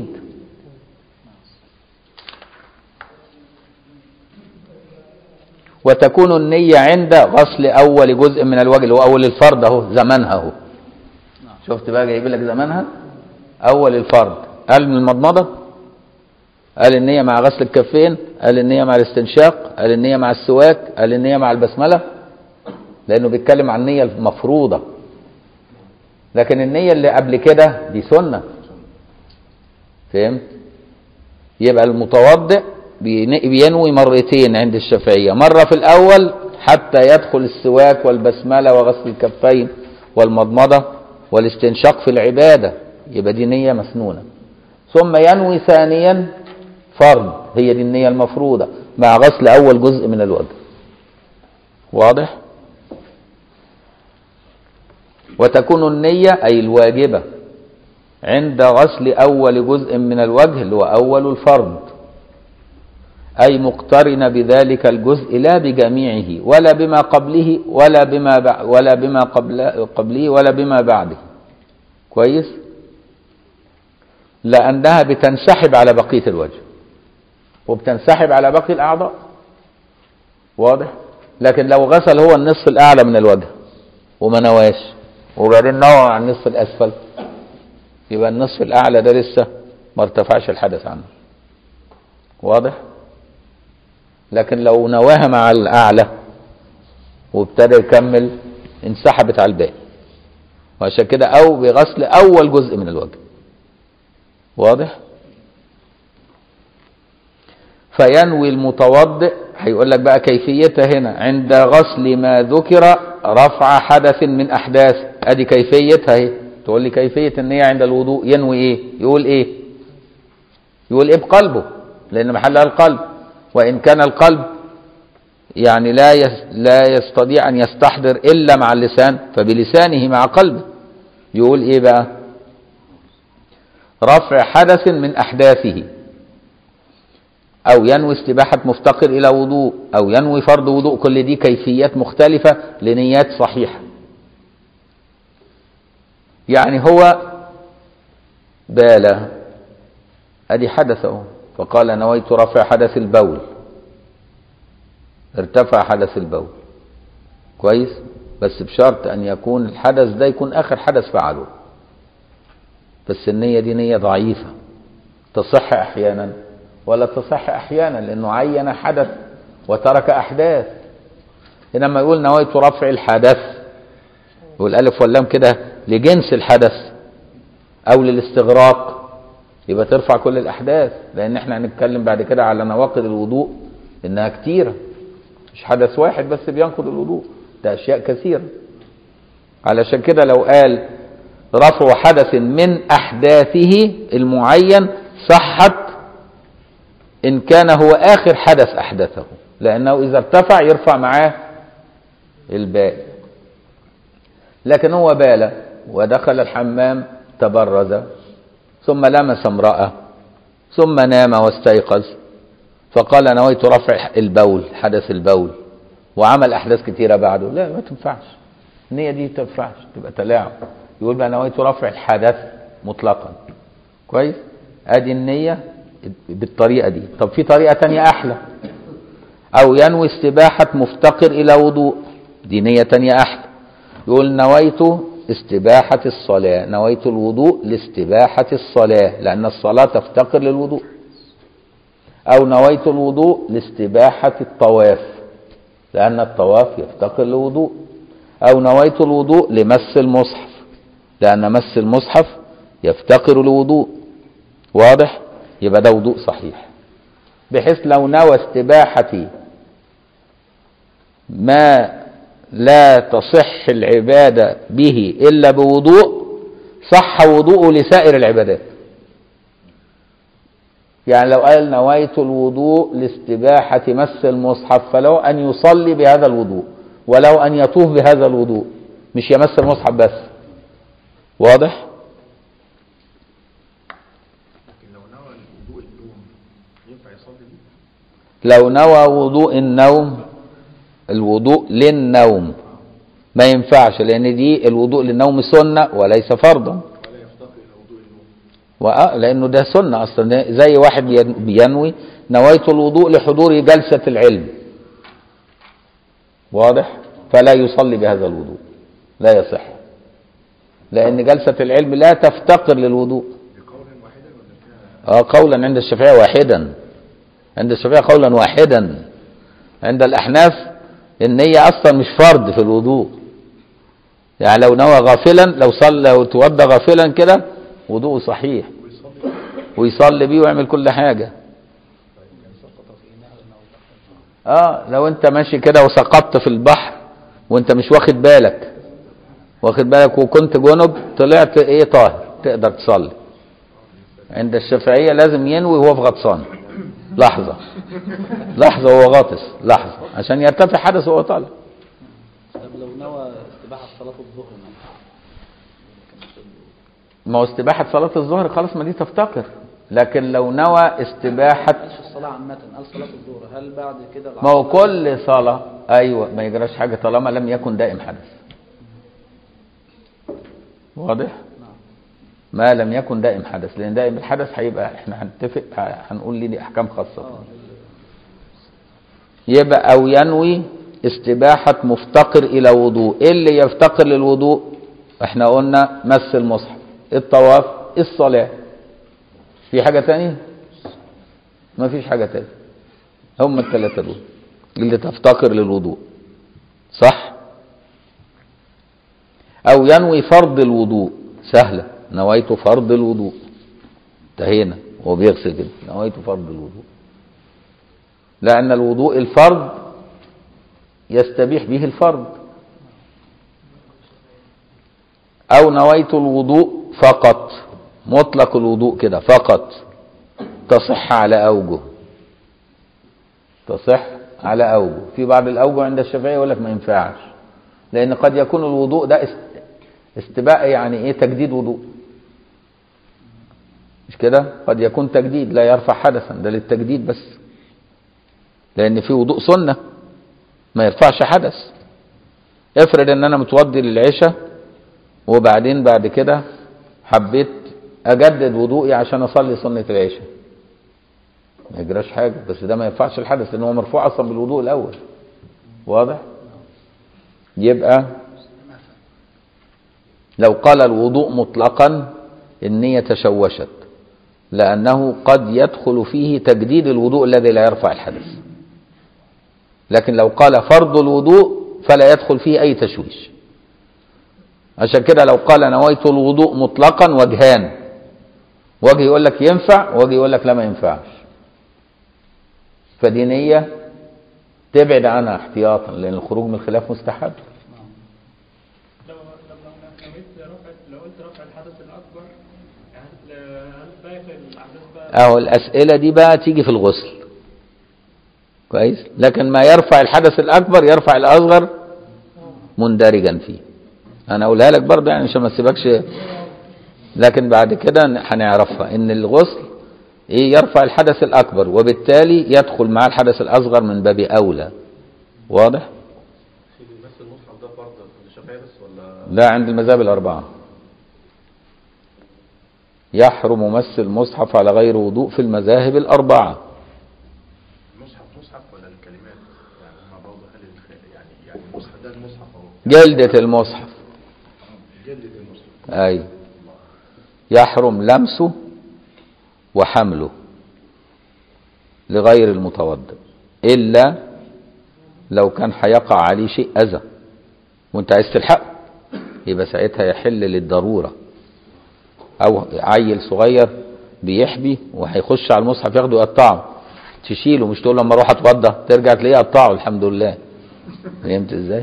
وتكون النية عند غسل أول جزء من الوجه اللي هو أول الفرض أهو زمانها أهو شفت بقى جايب لك زمانها أول الفرض قال من المضمضة قال النية مع غسل الكفين قال النية مع الاستنشاق قال النية مع السواك قال النية مع البسملة لأنه بيتكلم عن النية المفروضة لكن النية اللي قبل كده دي سنة فهمت يبقى المتوضئ بين- بينوي مرتين عند الشافعية مرة في الأول حتى يدخل السواك والبسملة وغسل الكفين والمضمضة والاستنشاق في العبادة يبقى دي نية مسنونة ثم ينوي ثانيا فرض هي دي النية المفروضة مع غسل أول جزء من الوجه واضح؟ وتكون النية أي الواجبة عند غسل أول جزء من الوجه اللي هو أول الفرض أي مقترنة بذلك الجزء لا بجميعه ولا بما قبله ولا بما بع ولا بما قبل قبله ولا بما بعده كويس لأنها بتنسحب على بقية الوجه وبتنسحب على باقي الأعضاء واضح لكن لو غسل هو النصف الأعلى من الوجه وما نواش وبعدين نوى عن النصف الأسفل يبقى النصف الأعلى ده لسه ما ارتفعش الحدث عنه واضح لكن لو نواها مع الأعلى وابتدى يكمل انسحبت على الباقي وعشان كده أو بغسل أول جزء من الوجه واضح فينوي المتوضئ هيقول لك بقى كيفيتها هنا عند غسل ما ذكر رفع حدث من أحداث أدي كيفيتها اهي تقول لي كيفية النية عند الوضوء ينوي إيه يقول إيه يقول إيه بقلبه لأن محلها القلب وإن كان القلب يعني لا يس لا يستطيع أن يستحضر إلا مع اللسان فبلسانه مع قلبه يقول إيه بقى رفع حدث من أحداثه أو ينوي استباحة مفتقر إلى وضوء أو ينوي فرض وضوء كل دي كيفيات مختلفة لنيات صحيحة يعني هو بال أدي حدثه فقال نويت رفع حدث البول ارتفع حدث البول كويس بس بشرط أن يكون الحدث ده يكون آخر حدث فعله بس النية دي نية ضعيفة تصح أحيانا ولا تصح أحيانا لأنه عين حدث وترك أحداث إنما يقول نويت رفع الحدث والألف واللام كده لجنس الحدث أو للاستغراق يبقى ترفع كل الأحداث لأن احنا هنتكلم بعد كده على نواقض الوضوء إنها كتيرة مش حدث واحد بس بينقض الوضوء ده أشياء كثيرة علشان كده لو قال رفع حدث من أحداثه المعين صحت إن كان هو آخر حدث أحدثه لأنه إذا ارتفع يرفع معاه الباقي لكن هو بال ودخل الحمام تبرز ثم لمس امرأة ثم نام واستيقظ فقال نويت رفع البول حدث البول وعمل أحداث كثيرة بعده لا ما تنفعش النية دي ما تنفعش تبقى تلاعب يقول بقى نويت رفع الحدث مطلقا كويس ادي النية بالطريقة دي طب في طريقة تانية أحلى أو ينوي استباحة مفتقر إلى وضوء دي نية تانية أحلى يقول نويت استباحة الصلاة نويت الوضوء لاستباحة الصلاة لأن الصلاة تفتقر للوضوء أو نويت الوضوء لاستباحة الطواف لأن الطواف يفتقر للوضوء أو نويت الوضوء لمس المصحف لأن مس المصحف يفتقر لوضوء واضح يبقى ده وضوء صحيح بحيث لو نوى استباحة ما لا تصح العبادة به إلا بوضوء صح وضوءه لسائر العبادات يعني لو قال نويت الوضوء لاستباحة مس المصحف فلو أن يصلي بهذا الوضوء ولو أن يطوف بهذا الوضوء مش يمس المصحف بس واضح لكن لو نوى الوضوء النوم ينفع يصلي بيه؟ لو نوى وضوء النوم الوضوء للنوم ما ينفعش لأن دي الوضوء للنوم سنة وليس فرضا ولا يفتقر الى وضوء النوم وآه لأنه ده سنة أصلا زي واحد ين- بينوي نويت الوضوء لحضور جلسة العلم واضح فلا يصلي بهذا الوضوء لا يصح لأن جلسة العلم لا تفتقر للوضوء بقول واحدا ولا فيها اه قولا عند الشافعية واحدا عند الشافعية قولا واحدا عند الأحناف النية أصلا مش فرض في الوضوء يعني لو نوى غافلا لو صلى لو توضى غافلا كده وضوءه صحيح ويصلي بيه ويعمل كل حاجة اه لو انت ماشي كده وسقطت في البحر وانت مش واخد بالك واخد بالك وكنت جنب طلعت ايه طاهر تقدر تصلي عند الشافعية لازم ينوي وهو في غطسان لحظة لحظة وهو غاطس لحظة عشان يرتفع حدث وهو طالع طب لو نوى استباحة صلاة الظهر مثلا ما هو استباحة صلاة الظهر خلاص ما دي تفتقر لكن لو نوى استباحة مش الصلاة عامة قال صلاة الظهر هل بعد كده ما هو كل صلاة أيوة ما يجراش حاجة طالما لم يكن دائم حدث واضح؟ ما لم يكن دائم حدث لأن دائم الحدث هيبقى احنا هنتفق هنقول ليه دي أحكام خاصة اه يبقى أو ينوي استباحة مفتقر إلى وضوء إيه اللي يفتقر للوضوء احنا قلنا مس المصحف الطواف الصلاة في حاجة تانية ما فيش حاجة تانية هم الثلاثة دول اللي تفتقر للوضوء صح أو ينوي فرض الوضوء سهلة نويت فرض الوضوء انتهينا هو بيغسل كده نويت فرض الوضوء لأن الوضوء الفرض يستبيح به الفرض أو نويت الوضوء فقط مطلق الوضوء كده فقط تصح على أوجه تصح على أوجه في بعض الأوجه عند الشافعية يقول لك ما ينفعش لأن قد يكون الوضوء ده است- استباء يعني إيه تجديد وضوء مش كده قد يكون تجديد لا يرفع حدثا ده للتجديد بس لأن في وضوء سنة ما يرفعش حدث افرض ان انا متوضي للعشاء وبعدين بعد كده حبيت اجدد وضوئي عشان اصلي سنة العشاء ما يجراش حاجة بس ده ما ينفعش الحدث لان هو مرفوع اصلا بالوضوء الاول واضح يبقى لو قال الوضوء مطلقا النية تشوشت لأنه قد يدخل فيه تجديد الوضوء الذي لا يرفع الحدث لكن لو قال فرض الوضوء فلا يدخل فيه أي تشويش عشان كده لو قال نويت الوضوء مطلقا وجهان وجه يقول لك ينفع وجه يقول لك لا ما ينفعش فدي نية تبعد عنها احتياطا لأن الخروج من الخلاف مستحب لو لما نويت رفع لو قلت رفع الحدث الأكبر يعني هل باقي الأحداث بقى أهو الأسئلة دي بقى تيجي في الغسل كويس لكن ما يرفع الحدث الأكبر يرفع الأصغر مندرجا فيه أنا أقولها لك برضه يعني عشان ما تسيبكش لكن بعد كده هنعرفها إن الغسل إيه يرفع الحدث الأكبر وبالتالي يدخل مع الحدث الأصغر من باب أولى واضح؟ سيدي بس المصحف ده فرض عند الشافعية بس ولا لا عند المذاهب الأربعة يحرم مس المصحف على غير وضوء في المذاهب الأربعة المصحف مصحف ولا الكلمات يعني هم برضه هل الخ- يعني يعني المصحف ده المصحف اهو جلدة المصحف جلد المصحف أي يحرم لمسه وحمله لغير المتوضئ إلا لو كان هيقع عليه شيء أذى وانت عايز تلحقه يبقى ساعتها يحل للضرورة أو عيل صغير بيحبي وهيخش على المصحف ياخده يقطعه تشيله مش تقول لما اروح اتوضى ترجع تلاقيه قطعه الحمد لله فهمت ازاي؟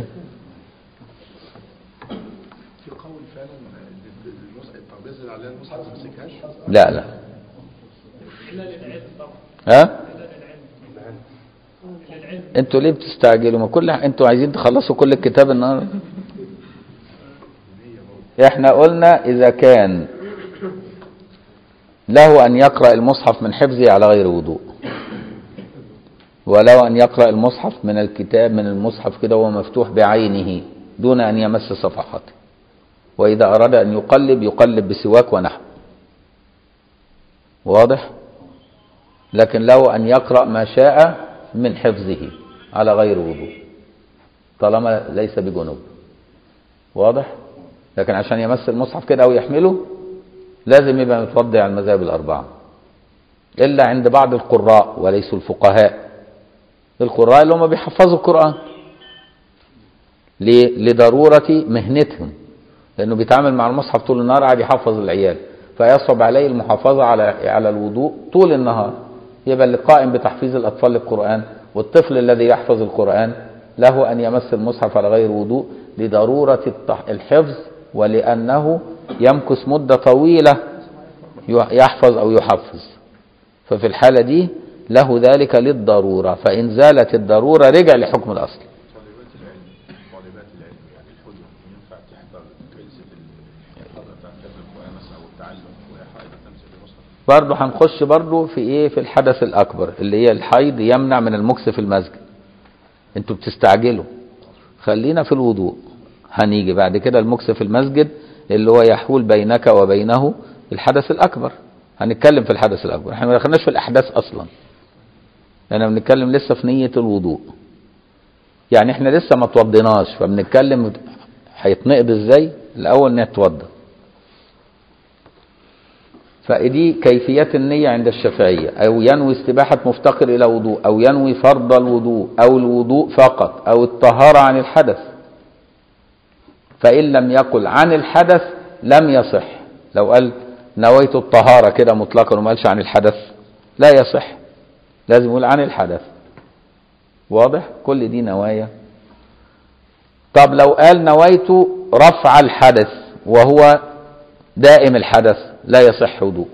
في قول فعلا المصحف الترابيزه اللي عليها المصحف ما مسكهاش لا لا إلا للعلم طبعا ها؟ إلا للعلم للعلم انتوا ليه بتستعجلوا ما كل انتوا عايزين تخلصوا كل الكتاب النهارده احنا قلنا اذا كان له ان يقرا المصحف من حفظه على غير وضوء ولو ان يقرا المصحف من الكتاب من المصحف كده وهو مفتوح بعينه دون ان يمس صفحاته واذا اراد ان يقلب يقلب بسواك ونحو واضح لكن له أن يقرأ ما شاء من حفظه على غير وضوء طالما ليس بجنوب واضح لكن عشان يمس المصحف كده أو يحمله لازم يبقى متوضع على المذاهب الأربعة إلا عند بعض القراء وليسوا الفقهاء القراء اللي هم بيحفظوا القرآن ليه؟ لضرورة مهنتهم لأنه بيتعامل مع المصحف طول النهار قاعد يحفظ العيال فيصعب عليه المحافظة على على الوضوء طول النهار يبقى اللي قائم بتحفيظ الأطفال للقرآن والطفل الذي يحفظ القرآن له أن يمس المصحف على غير وضوء لضرورة التح- الحفظ ولأنه يمكث مدة طويلة يحفظ أو يحفظ ففي الحالة دي له ذلك للضرورة فإن زالت الضرورة رجع لحكم الأصل طالبات العلم طالبات العلم يعني الحجة ينفع تحضر جلسة الحضرة بتاعت كتب القرآن مثلا أو التعلم وهي حائضة تمسك المصحف برضه هنخش برضه في ايه في الحدث الاكبر اللي هي الحيض يمنع من المكث في المسجد انتوا بتستعجلوا خلينا في الوضوء هنيجي بعد كده المكث في المسجد اللي هو يحول بينك وبينه الحدث الاكبر هنتكلم في الحدث الاكبر احنا ما دخلناش في الاحداث اصلا احنا بنتكلم لسه في نية الوضوء يعني احنا لسه ما توضيناش فبنتكلم هيتنقض ازاي الاول نتوضى فدي كيفية النية عند الشافعية أو ينوي استباحة مفتقر إلى وضوء أو ينوي فرض الوضوء أو الوضوء فقط أو الطهارة عن الحدث فإن لم يقل عن الحدث لم يصح لو قال نويت الطهارة كده مطلقا وما قالش عن الحدث لا يصح لازم يقول عن الحدث واضح كل دي نوايا طب لو قال نويت رفع الحدث وهو دائم الحدث لا يصح وضوء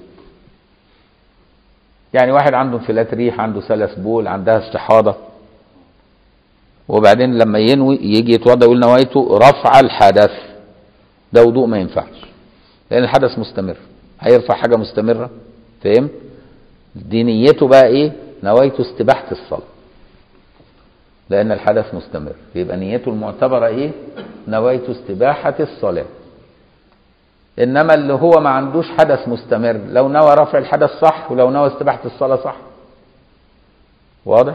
يعني واحد عنده انفلات ريح عنده سلس بول عندها استحاضة وبعدين لما ينوي يجي يتوضا يقول نويت رفع الحدث ده وضوء ما ينفعش لان الحدث مستمر هيرفع حاجة مستمرة فهم دي نيته بقى ايه نويت استباحة الصلاة لان الحدث مستمر يبقى نيته المعتبرة ايه نويت استباحة الصلاة انما اللي هو ما عندوش حدث مستمر لو نوى رفع الحدث صح ولو نوى استباحة الصلاة صح واضح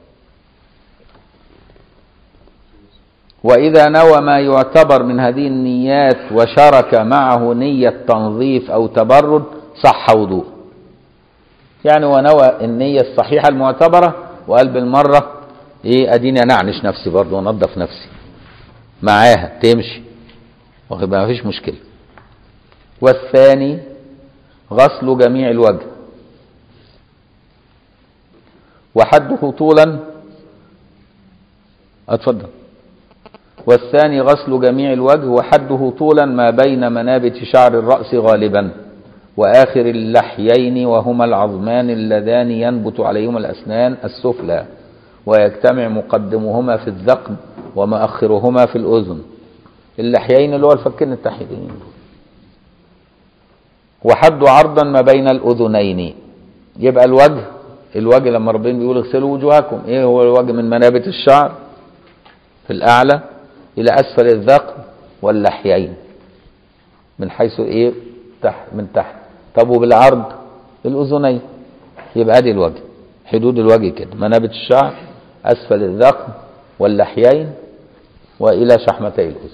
وإذا نوى ما يعتبر من هذه النيات وشرك معه نية تنظيف أو تبرد صح وضوء يعني ونوى النية الصحيحة المعتبرة وقال بالمرة ايه اديني انعنش نفسي برضه وانضف نفسي معاها تمشي واخد بالك مفيش مشكله والثاني غسل جميع الوجه وحده طولا اتفضل والثاني غسل جميع الوجه وحده طولا ما بين منابت شعر الرأس غالبا وآخر اللحيين وهما العظمان اللذان ينبت عليهما الأسنان السفلى ويجتمع مقدمهما في الذقن ومؤخرهما في الأذن اللحيين اللي هو الفكين التحتين وحد عرضا ما بين الأذنين يبقى الوجه الوجه لما ربنا بيقول اغسلوا وجوهكم ايه هو الوجه من منابت الشعر في الأعلى إلى أسفل الذقن واللحيين من حيث ايه تحت من تحت طب وبالعرض الأذنين يبقى ادي الوجه حدود الوجه كده منابت الشعر أسفل الذقن واللحيين وإلى شحمتي الأذن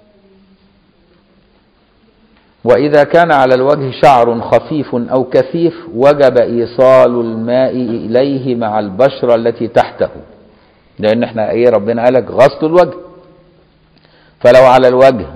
وإذا كان على الوجه شعر خفيف أو كثيف وجب إيصال الماء إليه مع البشرة التي تحته لأن احنا إيه ربنا قالك غسل الوجه فلو على الوجه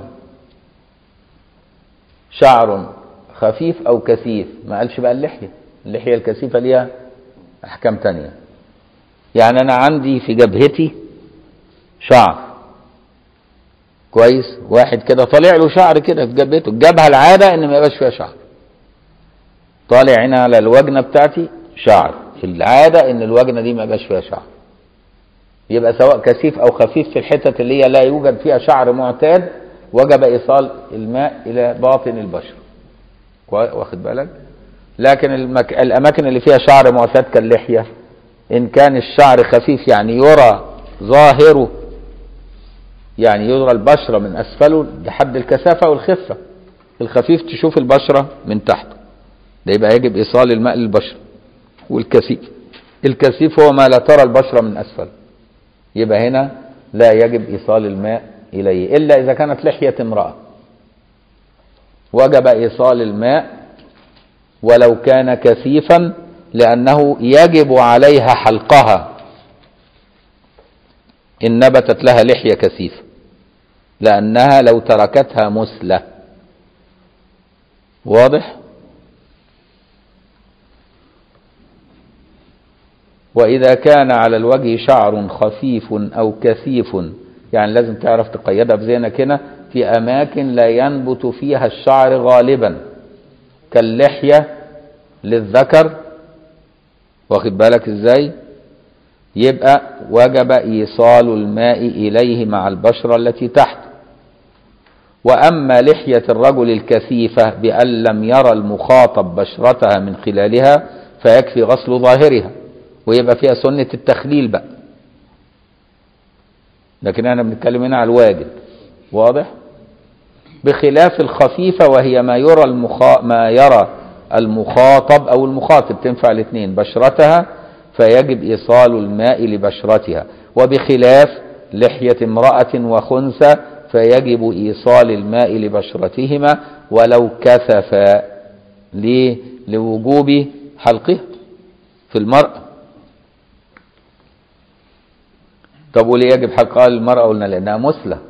شعر خفيف أو كثيف ما قالش بقى اللحية اللحية الكثيفة ليها أحكام تانية يعني أنا عندي في جبهتي شعر كويس واحد كده طالع له شعر كده في جبهته الجبهة العادة إن ما يبقاش فيها شعر طالع هنا على الوجنة بتاعتي شعر العادة إن الوجنة دي ما يبقاش فيها شعر يبقى سواء كثيف أو خفيف في الحتت اللي هي لا يوجد فيها شعر معتاد وجب إيصال الماء إلى باطن البشرة واخد بالك لكن المك... الأماكن اللي فيها شعر معتاد كاللحية إن كان الشعر خفيف يعني يرى ظاهره يعني يرى البشرة من أسفله لحد الكثافة والخفة الخفيف تشوف البشرة من تحت ده يبقى يجب إيصال الماء للبشرة والكثيف الكثيف هو ما لا ترى البشرة من أسفل يبقى هنا لا يجب إيصال الماء إليه إلا إذا كانت لحية امرأة وجب إيصال الماء ولو كان كثيفا لأنه يجب عليها حلقها إن نبتت لها لحية كثيفة لأنها لو تركتها مثلة واضح وإذا كان على الوجه شعر خفيف أو كثيف يعني لازم تعرف تقيدها بذهنك هنا في أماكن لا ينبت فيها الشعر غالبا كاللحية للذكر واخد بالك ازاي يبقى وجب إيصال الماء إليه مع البشرة التي تحت وأما لحية الرجل الكثيفة بأن لم يرى المخاطب بشرتها من خلالها فيكفي غسل ظاهرها ويبقى فيها سنة التخليل بقى لكن احنا بنتكلم هنا على الواجب واضح بخلاف الخفيفة وهي ما يرى المخا... ما يرى المخاطب أو المخاطب تنفع الاثنين بشرتها فيجب إيصال الماء لبشرتها وبخلاف لحية امرأة وخنثى فيجب إيصال الماء لبشرتهما ولو كثفا ليه؟ لوجوب حلقها في المرأة طب وليه يجب حلقها للمرأة قلنا لأنها مثلى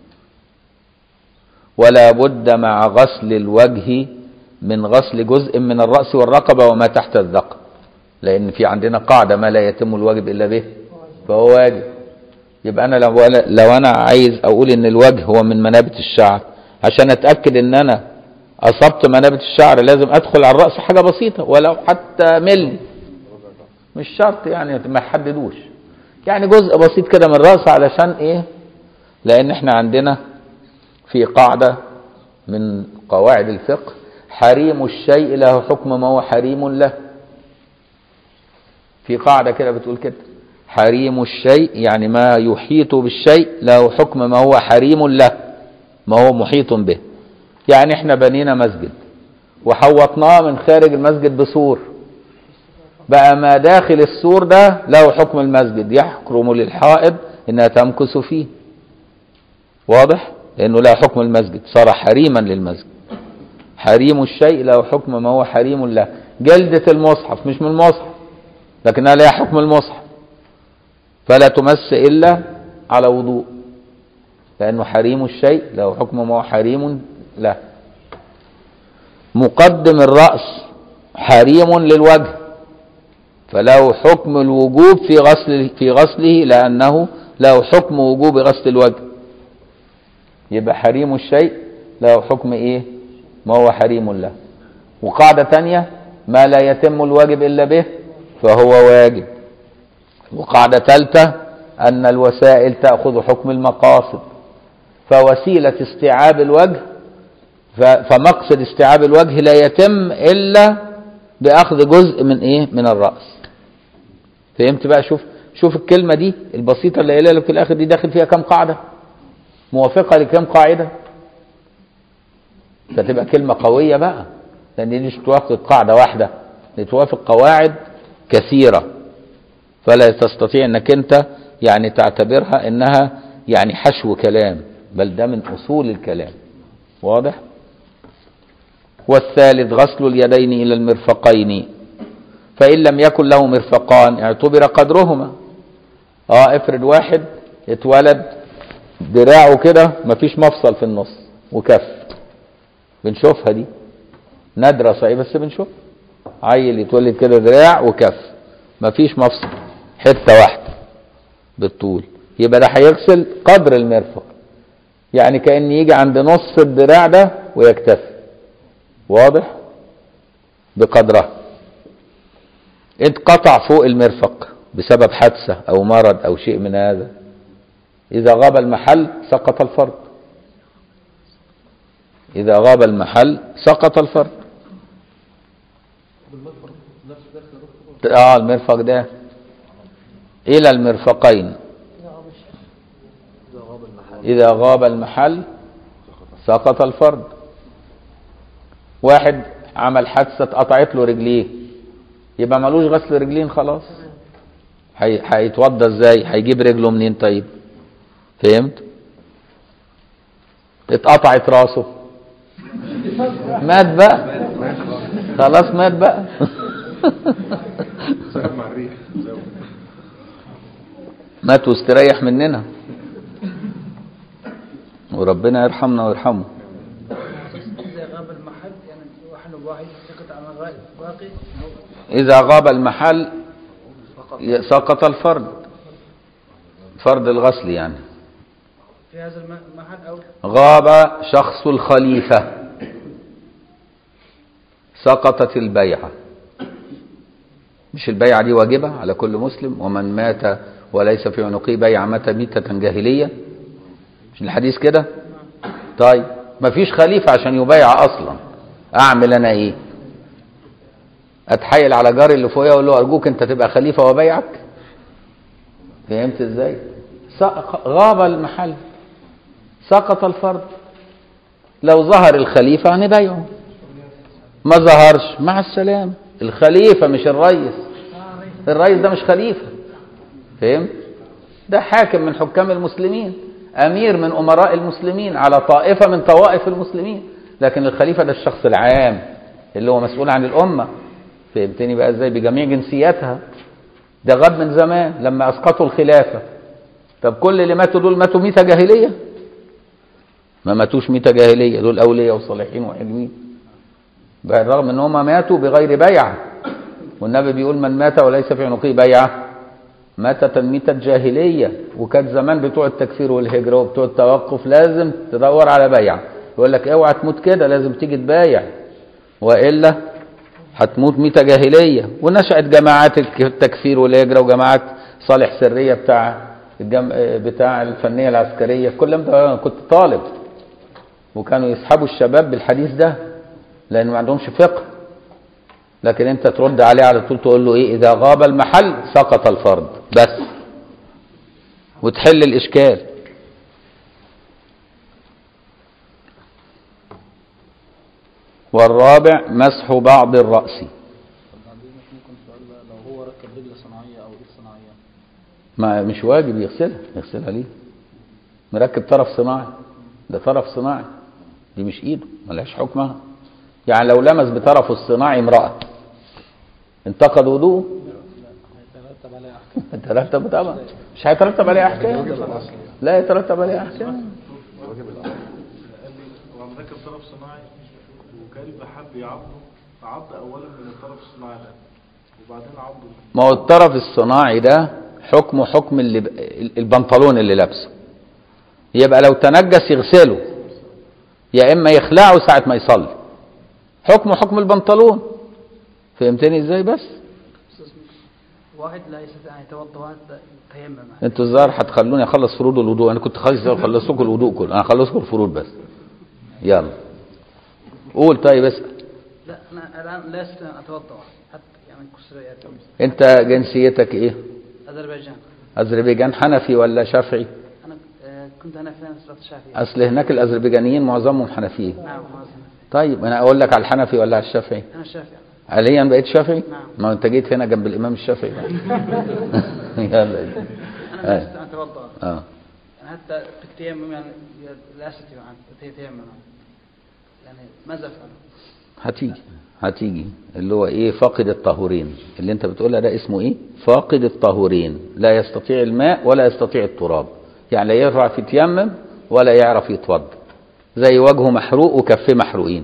ولا بد مع غسل الوجه من غسل جزء من الرأس والرقبة وما تحت الذقن لأن في عندنا قاعدة ما لا يتم الواجب إلا به فهو واجب يبقى أنا لو, لو أنا عايز أقول إن الوجه هو من منابت الشعر عشان أتأكد إن أنا أصبت منابت الشعر لازم أدخل على الرأس حاجة بسيطة ولو حتى ملي مش شرط يعني ما يحددوش يعني جزء بسيط كده من الرأس علشان إيه لأن إحنا عندنا في قاعدة من قواعد الفقه حريم الشيء له حكم ما هو حريم له في قاعدة كده بتقول كده حريم الشيء يعني ما يحيط بالشيء له حكم ما هو حريم له ما هو محيط به يعني احنا بنينا مسجد وحوطناه من خارج المسجد بسور بقى ما داخل السور ده له حكم المسجد يحكم للحائض انها تمكث فيه واضح لانه له حكم المسجد صار حريما للمسجد حريم الشيء له حكم ما هو حريم له جلدة المصحف مش من المصحف لكنها لها حكم المصحف فلا تمس إلا على وضوء لأنه حريم الشيء له حكم ما هو حريم له مقدم الرأس حريم للوجه فله حكم الوجوب في غسل في غسله لأنه له حكم وجوب غسل الوجه يبقى حريم الشيء له حكم ايه ما هو حريم له وقاعدة تانية ما لا يتم الواجب إلا به فهو واجب وقاعدة ثالثة أن الوسائل تأخذ حكم المقاصد فوسيلة استيعاب الوجه فمقصد استيعاب الوجه لا يتم إلا بأخذ جزء من إيه من الرأس فهمت بقى شوف شوف الكلمة دي البسيطة اللي قايلها لك في الآخر دي داخل فيها كم قاعدة موافقة لكم قاعدة فتبقى كلمة قوية بقى لأن دي مش توافق قاعدة واحدة دي توافق قواعد كثيرة فلا تستطيع انك انت يعني تعتبرها انها يعني حشو كلام بل ده من اصول الكلام واضح والثالث غسل اليدين الى المرفقين فان لم يكن له مرفقان اعتبر قدرهما اه افرض واحد اتولد دراعه كده مفيش مفصل في النص وكف بنشوفها دي نادرة صحيح بس بنشوفها عيل يتولد كده دراع وكف مفيش مفصل حتة واحدة بالطول يبقى ده هيغسل قدر المرفق يعني كأن يجي عند نص الدراع ده ويكتفي واضح بقدرها اتقطع فوق المرفق بسبب حادثة أو مرض أو شيء من هذا إذا غاب المحل سقط الفرد إذا غاب المحل سقط الفرد اه المرفق ده إلى المرفقين إذا غاب المحل سقط الفرد واحد عمل حادثة اتقطعت له رجليه يبقى ملوش غسل رجلين خلاص هيتوضى ازاي هيجيب رجله منين طيب فهمت اتقطعت راسه مات بقى خلاص مات بقى سلام مع الريح مات واستريح مننا وربنا يرحمنا ويرحمه إذا غاب المحل يعني واحد واحد سكت عن الرأي باقي إذا غاب المحل سقط الفرد فرض الغسل يعني في هذا الم- المحل أو غاب شخص الخليفة سقطت البيعة مش البيعة دي واجبة على كل مسلم ومن مات وليس في عنقه بيعة مات ميتة جاهلية مش الحديث كده طيب مفيش خليفة عشان يبايع أصلا أعمل أنا إيه أتحايل على جاري اللي فوقيا أقول له أرجوك أنت تبقى خليفة وبايعك فهمت إزاي سق- غاب المحل سقط الفرض لو ظهر الخليفة هنبايعه ما ظهرش مع السلامة الخليفة مش الرئيس الرئيس ده مش خليفة فهمت ده حاكم من حكام المسلمين أمير من أمراء المسلمين على طائفة من طوائف المسلمين لكن الخليفة ده الشخص العام اللي هو مسؤول عن الأمة فهمتني بقى ازاي بجميع جنسياتها ده غاب من زمان لما أسقطوا الخلافة طب كل اللي ماتوا دول ماتوا ميتة جاهلية ما ماتوش ميتة جاهلية دول أولياء وصالحين وحلوين بالرغم ان هم ماتوا بغير بيعة والنبي بيقول من مات وليس في عنقه بيعة مات ميتة جاهلية وكانت زمان بتوع التكفير والهجرة وبتوع التوقف لازم تدور على بيعة يقول لك اوعى تموت كده لازم تيجي تبايع وإلا هتموت ميتة جاهلية ونشأت جماعات التكفير والهجرة وجماعات صالح سرية بتاع الجم... بتاع الفنية العسكرية كل ده كنت طالب وكانوا يسحبوا الشباب بالحديث ده لأن ما عندهمش فقه لكن انت ترد عليه على طول تقول له ايه اذا غاب المحل سقط الفرض بس وتحل الاشكال والرابع مسح بعض الرأس بعدين ممكن سؤال بقى لو هو ركب رجل صناعية أو إيد صناعية ما مش واجب يغسلها يغسلها ليه مركب طرف صناعي ده طرف صناعي دي مش ايده ملهاش حكمها يعني لو لمس بطرفه الصناعي امرأة انتقد وضوءه هيترتب عليه أحكام ترتب طبعا مش هيترتب عليه احكام لا يترتب عليه احكام الواجب الأصلي قال لي هو مركب طرف صناعي وكلب حب يعضه عض اولا من الطرف الصناعي ده وبعدين عضه ما هو الطرف الصناعي ده حكمه حكم اللي ب... البنطلون اللي لابسه يبقى لو تنجس يغسله يا اما يخلعه ساعة ما يصلي حكمه حكم البنطلون فهمتني ازاي بس واحد لا يستطيع أن يتوضأ واحد تيمم انتوا الظاهر هتخلوني اخلص فروض الوضوء انا كنت خلص اخلص لكم الوضوء كله انا هخلص لكم الفروض بس يلا قول طيب اسال لا أنا الآن لا أستطيع أن أتوضأ حتى يعني كسر يدي انت جنسيتك ايه أذربيجان اذربيجان حنفي ولا شافعي أنا آه، كنت أنا في صلاة الشافعي اصل هناك الاذربيجانيين معظمهم حنفيين نعم معظم. طيب انا اقول لك على الحنفي ولا على الشافعي أنا الشافعي حاليا بقيت شافعي نعم. ما انت جيت هنا جنب الامام الشافعي يلا أنا لا آه. أستطيع أن أتوضأ اه يعني حتى في التيمم يعني لا أستطيع أن أتيمم يعني ماذا أفعل؟ هتيجي هتيجي اللي هو ايه فاقد الطهورين اللي انت بتقولها ده اسمه ايه فاقد الطهورين لا يستطيع الماء ولا يستطيع التراب يعني لا يعرف يتيمم ولا يعرف يتوضا زي وجهه محروق وكفيه محروقين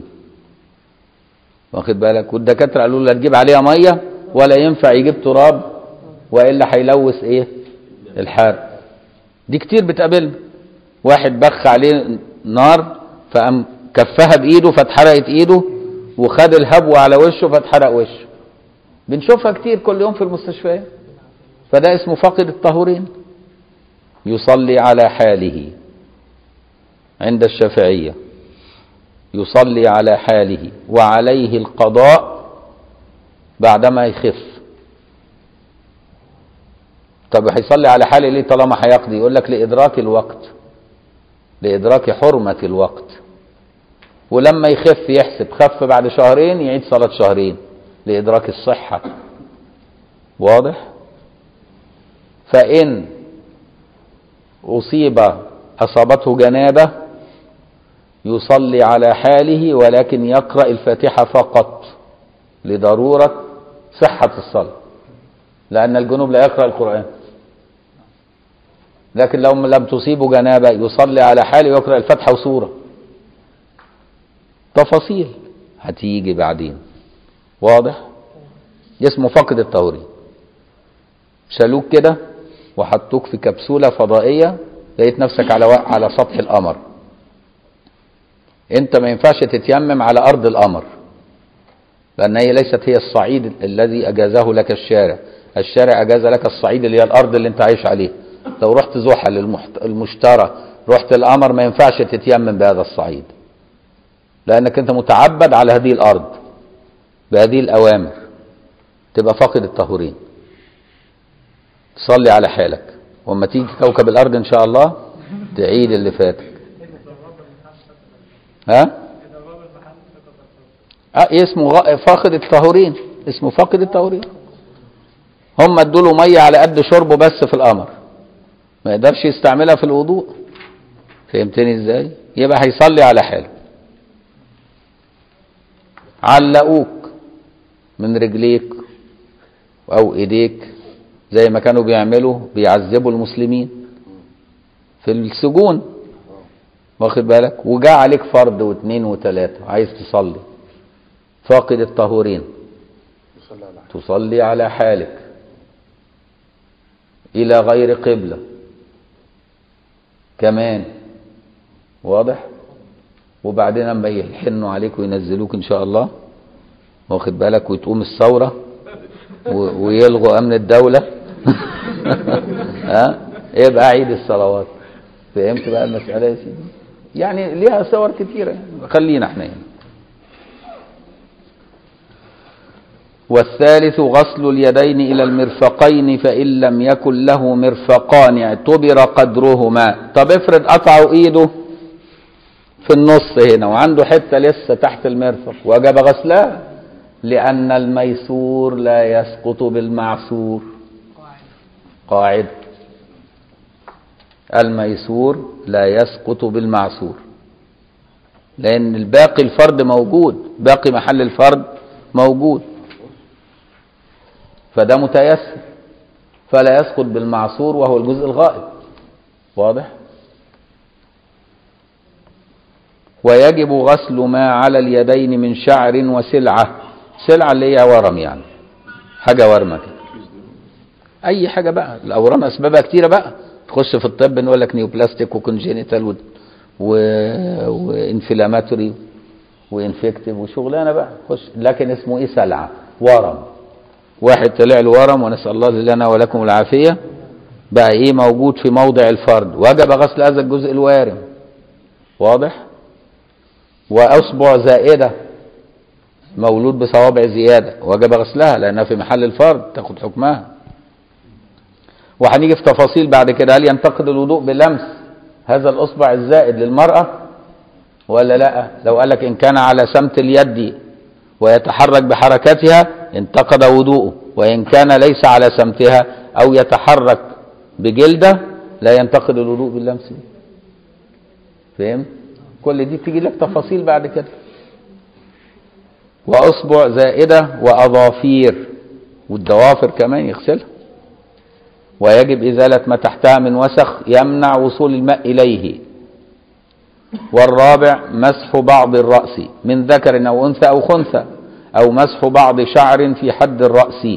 واخد بالك والدكاتره قالوا له لا تجيب عليها ميه ولا ينفع يجيب تراب والا هيلوث ايه الحرق دي كتير بتقابلنا واحد بخ عليه نار فقام كفها بايده فاتحرقت ايده وخد الهبو على وشه فاتحرق وشه بنشوفها كتير كل يوم في المستشفيات فده اسمه فاقد الطهورين يصلي على حاله عند الشافعية يصلي على حاله وعليه القضاء بعدما يخف طب هيصلي على حاله ليه طالما هيقضي يقول لك لإدراك الوقت لإدراك حرمة الوقت ولما يخف يحسب خف بعد شهرين يعيد صلاة شهرين لإدراك الصحة واضح فإن أصيب أصابته جنابة يصلي على حاله ولكن يقرأ الفاتحة فقط لضرورة صحة الصلاة لأن الجنوب لا يقرأ القرآن لكن لو لم تصيبه جنابة يصلي على حاله ويقرأ الفاتحة وسورة تفاصيل هتيجي بعدين واضح اسمه فقد الطهوري شالوك كده وحطوك في كبسولة فضائية لقيت نفسك على وا- على سطح القمر انت ما ينفعش تتيمم على ارض القمر لان هي ليست هي الصعيد الذي اجازه لك الشارع الشارع اجاز لك الصعيد اللي هي الارض اللي انت عايش عليها لو رحت زحل المحت- المشترى رحت القمر ما ينفعش تتيمم بهذا الصعيد لانك انت متعبد على هذه الارض بهذه الاوامر تبقى فاقد الطهورين تصلي على حالك واما تيجي كوكب الارض ان شاء الله تعيد اللي فاتك ها اه اسمه غ- فاقد الطهورين اسمه فاقد الطهورين هم ادوا له ميه على قد شربه بس في القمر ما يقدرش يستعملها في الوضوء فهمتني ازاي يبقى هيصلي على حاله علقوك من رجليك او ايديك زي ما كانوا بيعملوا بيعذبوا المسلمين في السجون واخد بالك وجاء عليك فرد واثنين وثلاثة عايز تصلي فاقد الطهورين يصلي على حاجة. تصلي على حالك إلى غير قبلة كمان واضح وبعدين اما يحنوا عليك وينزلوك ان شاء الله واخد بالك وتقوم الثورة و- ويلغوا امن الدولة ها يبقى عيد الصلوات فهمت بقى المسألة يا سيدي يعني ليها صور كتيرة يعني. خلينا احنا يعني. والثالث غسل اليدين إلى المرفقين فإن لم يكن له مرفقان اعتبر قدرهما طب افرض قطعوا إيده في النص هنا وعنده حتة لسه تحت المرفق وجب غسلها لأن الميسور لا يسقط بالمعسور قاعد الميسور لا يسقط بالمعسور لأن الباقي الفرد موجود باقي محل الفرد موجود فده متيسر فلا يسقط بالمعصور وهو الجزء الغائب واضح ويجب غسل ما على اليدين من شعر وسلعة سلعة اللي هي ورم يعني حاجة ورمة كده أي حاجة بقى الأورام أسبابها كتيرة بقى تخش في الطب نقول لك نيوبلاستيك وكونجينيتال و... و... وانفلاماتوري وانفكتيف وشغلانة بقى خش لكن اسمه إيه سلعة ورم واحد طلع له ورم ونسأل الله لنا ولكم العافية بقى ايه موجود في موضع الفرد وجب غسل هذا الجزء الوارم واضح وأصبع زائدة مولود بصوابع زيادة وجب غسلها لأنها في محل الفرد تاخد حكمها وهنيجي في تفاصيل بعد كده هل ينتقد الوضوء بلمس هذا الأصبع الزائد للمرأة ولا لا لو قال لك إن كان على سمت اليد ويتحرك بحركتها انتقد وضوءه وإن كان ليس على سمتها أو يتحرك بجلده لا ينتقد الوضوء باللمس دي. فهمت كل دي تيجي لك تفاصيل بعد كده وأصبع زائدة وأظافير والضوافر كمان يغسلها ويجب إزالة ما تحتها من وسخ يمنع وصول الماء إليه والرابع مسح بعض الرأس من ذكر أو أنثى أو خنثى أو مسح بعض شعر في حد الرأس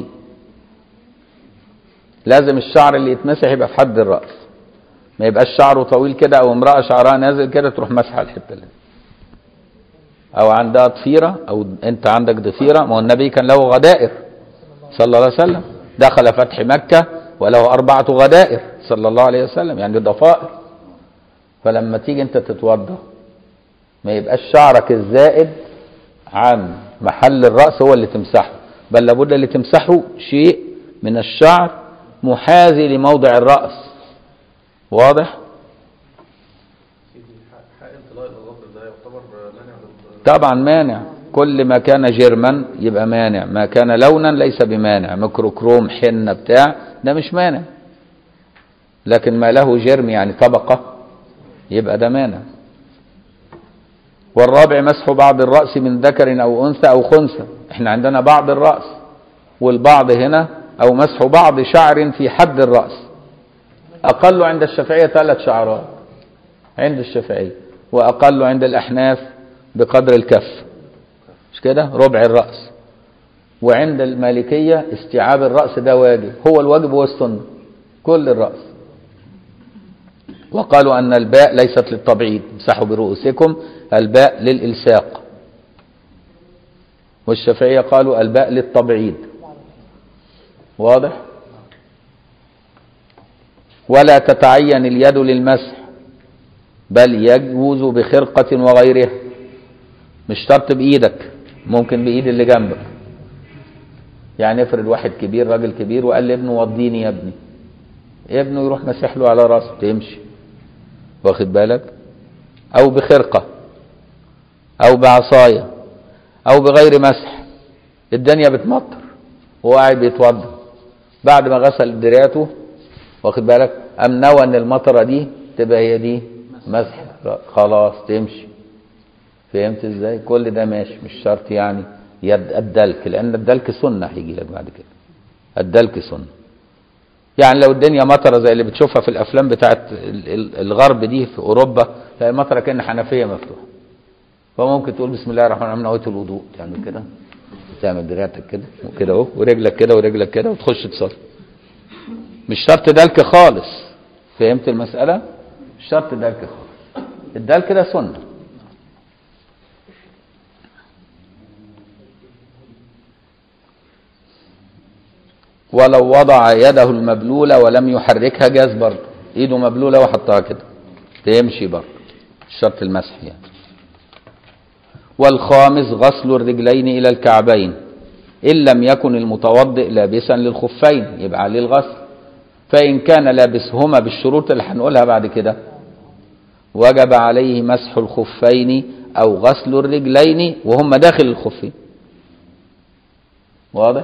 لازم الشعر اللي يتمسح يبقى في حد الرأس ما يبقاش شعره طويل كده أو امرأة شعرها نازل كده تروح مسحها الحتة اللي أو عندها ضفيرة أو أنت عندك ضفيرة ما هو النبي كان له غدائر صلى الله عليه وسلم دخل فتح مكة وله أربعة غدائر صلى الله عليه وسلم يعني ضفائر فلما تيجي أنت تتوضأ ما يبقاش شعرك الزائد عن محل الرأس هو اللي تمسحه بل لابد اللي تمسحه شيء من الشعر محاذي لموضع الرأس واضح؟ حق انطلاق الاظافر ده يعتبر مانع لل- طبعا مانع كل ما كان جرما يبقى مانع ما كان لونا ليس بمانع ميكروكروم حنة بتاع ده مش مانع لكن ما له جرم يعني طبقة يبقى ده مانع والرابع مسح بعض الرأس من ذكر أو أنثى أو خنثى احنا عندنا بعض الرأس والبعض هنا أو مسح بعض شعر في حد الرأس أقل عند الشافعية ثلاث شعرات عند الشافعية وأقل عند الأحناف بقدر الكف مش كده ربع الرأس وعند المالكية استيعاب الرأس ده واجب هو الواجب هو السنة كل الرأس وقالوا أن الباء ليست للتبعيد امسحوا برؤوسكم الباء للإلساق والشافعية قالوا الباء للتبعيد واضح ولا تتعين اليد للمسح بل يجوز بخرقة وغيرها مش شرط بإيدك ممكن بإيد اللي جنبك يعني افرض واحد كبير راجل كبير وقال لابنه وضيني يا ابني ابنه يروح مسح له على راسه تمشي واخد بالك او بخرقة او بعصاية او بغير مسح الدنيا بتمطر وهو قاعد بيتوضى بعد ما غسل دراعته واخد بالك ام نوى ان المطره دي تبقى هي دي مسح خلاص تمشي فهمت ازاي كل ده ماشي مش شرط يعني يد الدلك لان الدلك سنه هيجي لك بعد كده الدلك سنه يعني لو الدنيا مطره زي اللي بتشوفها في الافلام بتاعت ال- ال- الغرب دي في اوروبا تلاقي المطره كان حنفيه مفتوحه فممكن تقول بسم الله الرحمن الرحيم نويت الوضوء تعمل كده تعمل دراعتك كده وكده اهو ورجلك كده ورجلك كده وتخش تصلي مش شرط دلك خالص فهمت المساله مش شرط دلك خالص الدلك ده سنه ولو وضع يده المبلولة ولم يحركها جاز برضه ايده مبلولة وحطها كده تمشي برضه شرط المسح يعني والخامس غسل الرجلين إلى الكعبين إن لم يكن المتوضئ لابسا للخفين يبقى عليه الغسل فإن كان لابسهما بالشروط اللي هنقولها بعد كده وجب عليه مسح الخفين أو غسل الرجلين وهم داخل الخفين واضح؟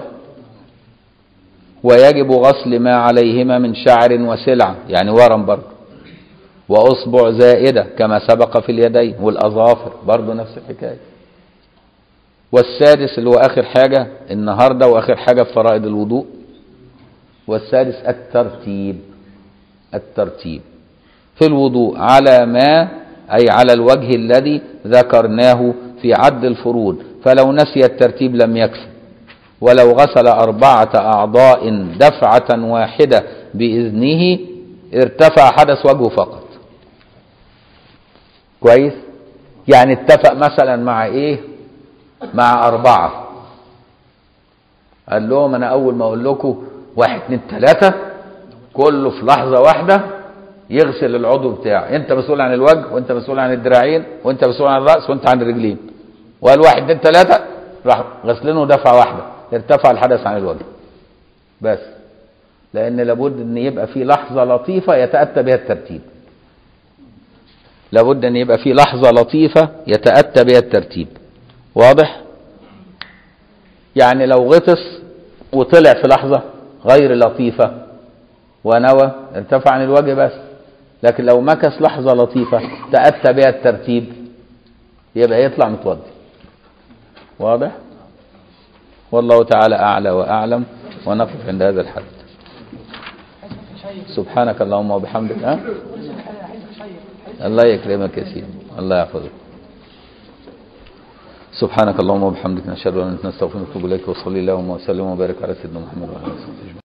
ويجب غسل ما عليهما من شعر وسلع يعني ورم برضه وأصبع زائدة كما سبق في اليدين والأظافر برضه نفس الحكاية والسادس اللي هو آخر حاجة النهاردة وآخر حاجة في فرائض الوضوء والسادس الترتيب الترتيب في الوضوء على ما أي على الوجه الذي ذكرناه في عد الفروض فلو نسي الترتيب لم يكفي ولو غسل أربعة أعضاء دفعة واحدة بإذنه ارتفع حدث وجهه فقط كويس يعني اتفق مثلا مع ايه مع أربعة قال لهم أنا أول ما أقول لكم واحد اتنين تلاتة كله في لحظة واحدة يغسل العضو بتاعه أنت مسؤول عن الوجه وأنت مسؤول عن الدراعين وأنت مسؤول عن الرأس وأنت عن الرجلين وقال واحد اتنين تلاتة راح غسلينه دفعة واحدة ارتفع الحدث عن الوجه بس لأن لابد أن يبقى في لحظة لطيفة يتأتى بها الترتيب لابد أن يبقى في لحظة لطيفة يتأتى بها الترتيب واضح؟ يعني لو غطس وطلع في لحظة غير لطيفة ونوى ارتفع عن الوجه بس لكن لو مكث لحظة لطيفة تأتى بها الترتيب يبقى يطلع متوضي واضح؟ والله تعالى أعلى وأعلم ونقف عند هذا الحد سبحانك اللهم وبحمدك أه؟ الله يكرمك يا سيدي الله يحفظك سبحانك اللهم وبحمدك نشهد ان لا اله الا انت نستغفرك ونتوب اليك وصلي اللهم وسلم وبارك على سيدنا محمد وعلى اله وصحبه أجمعين.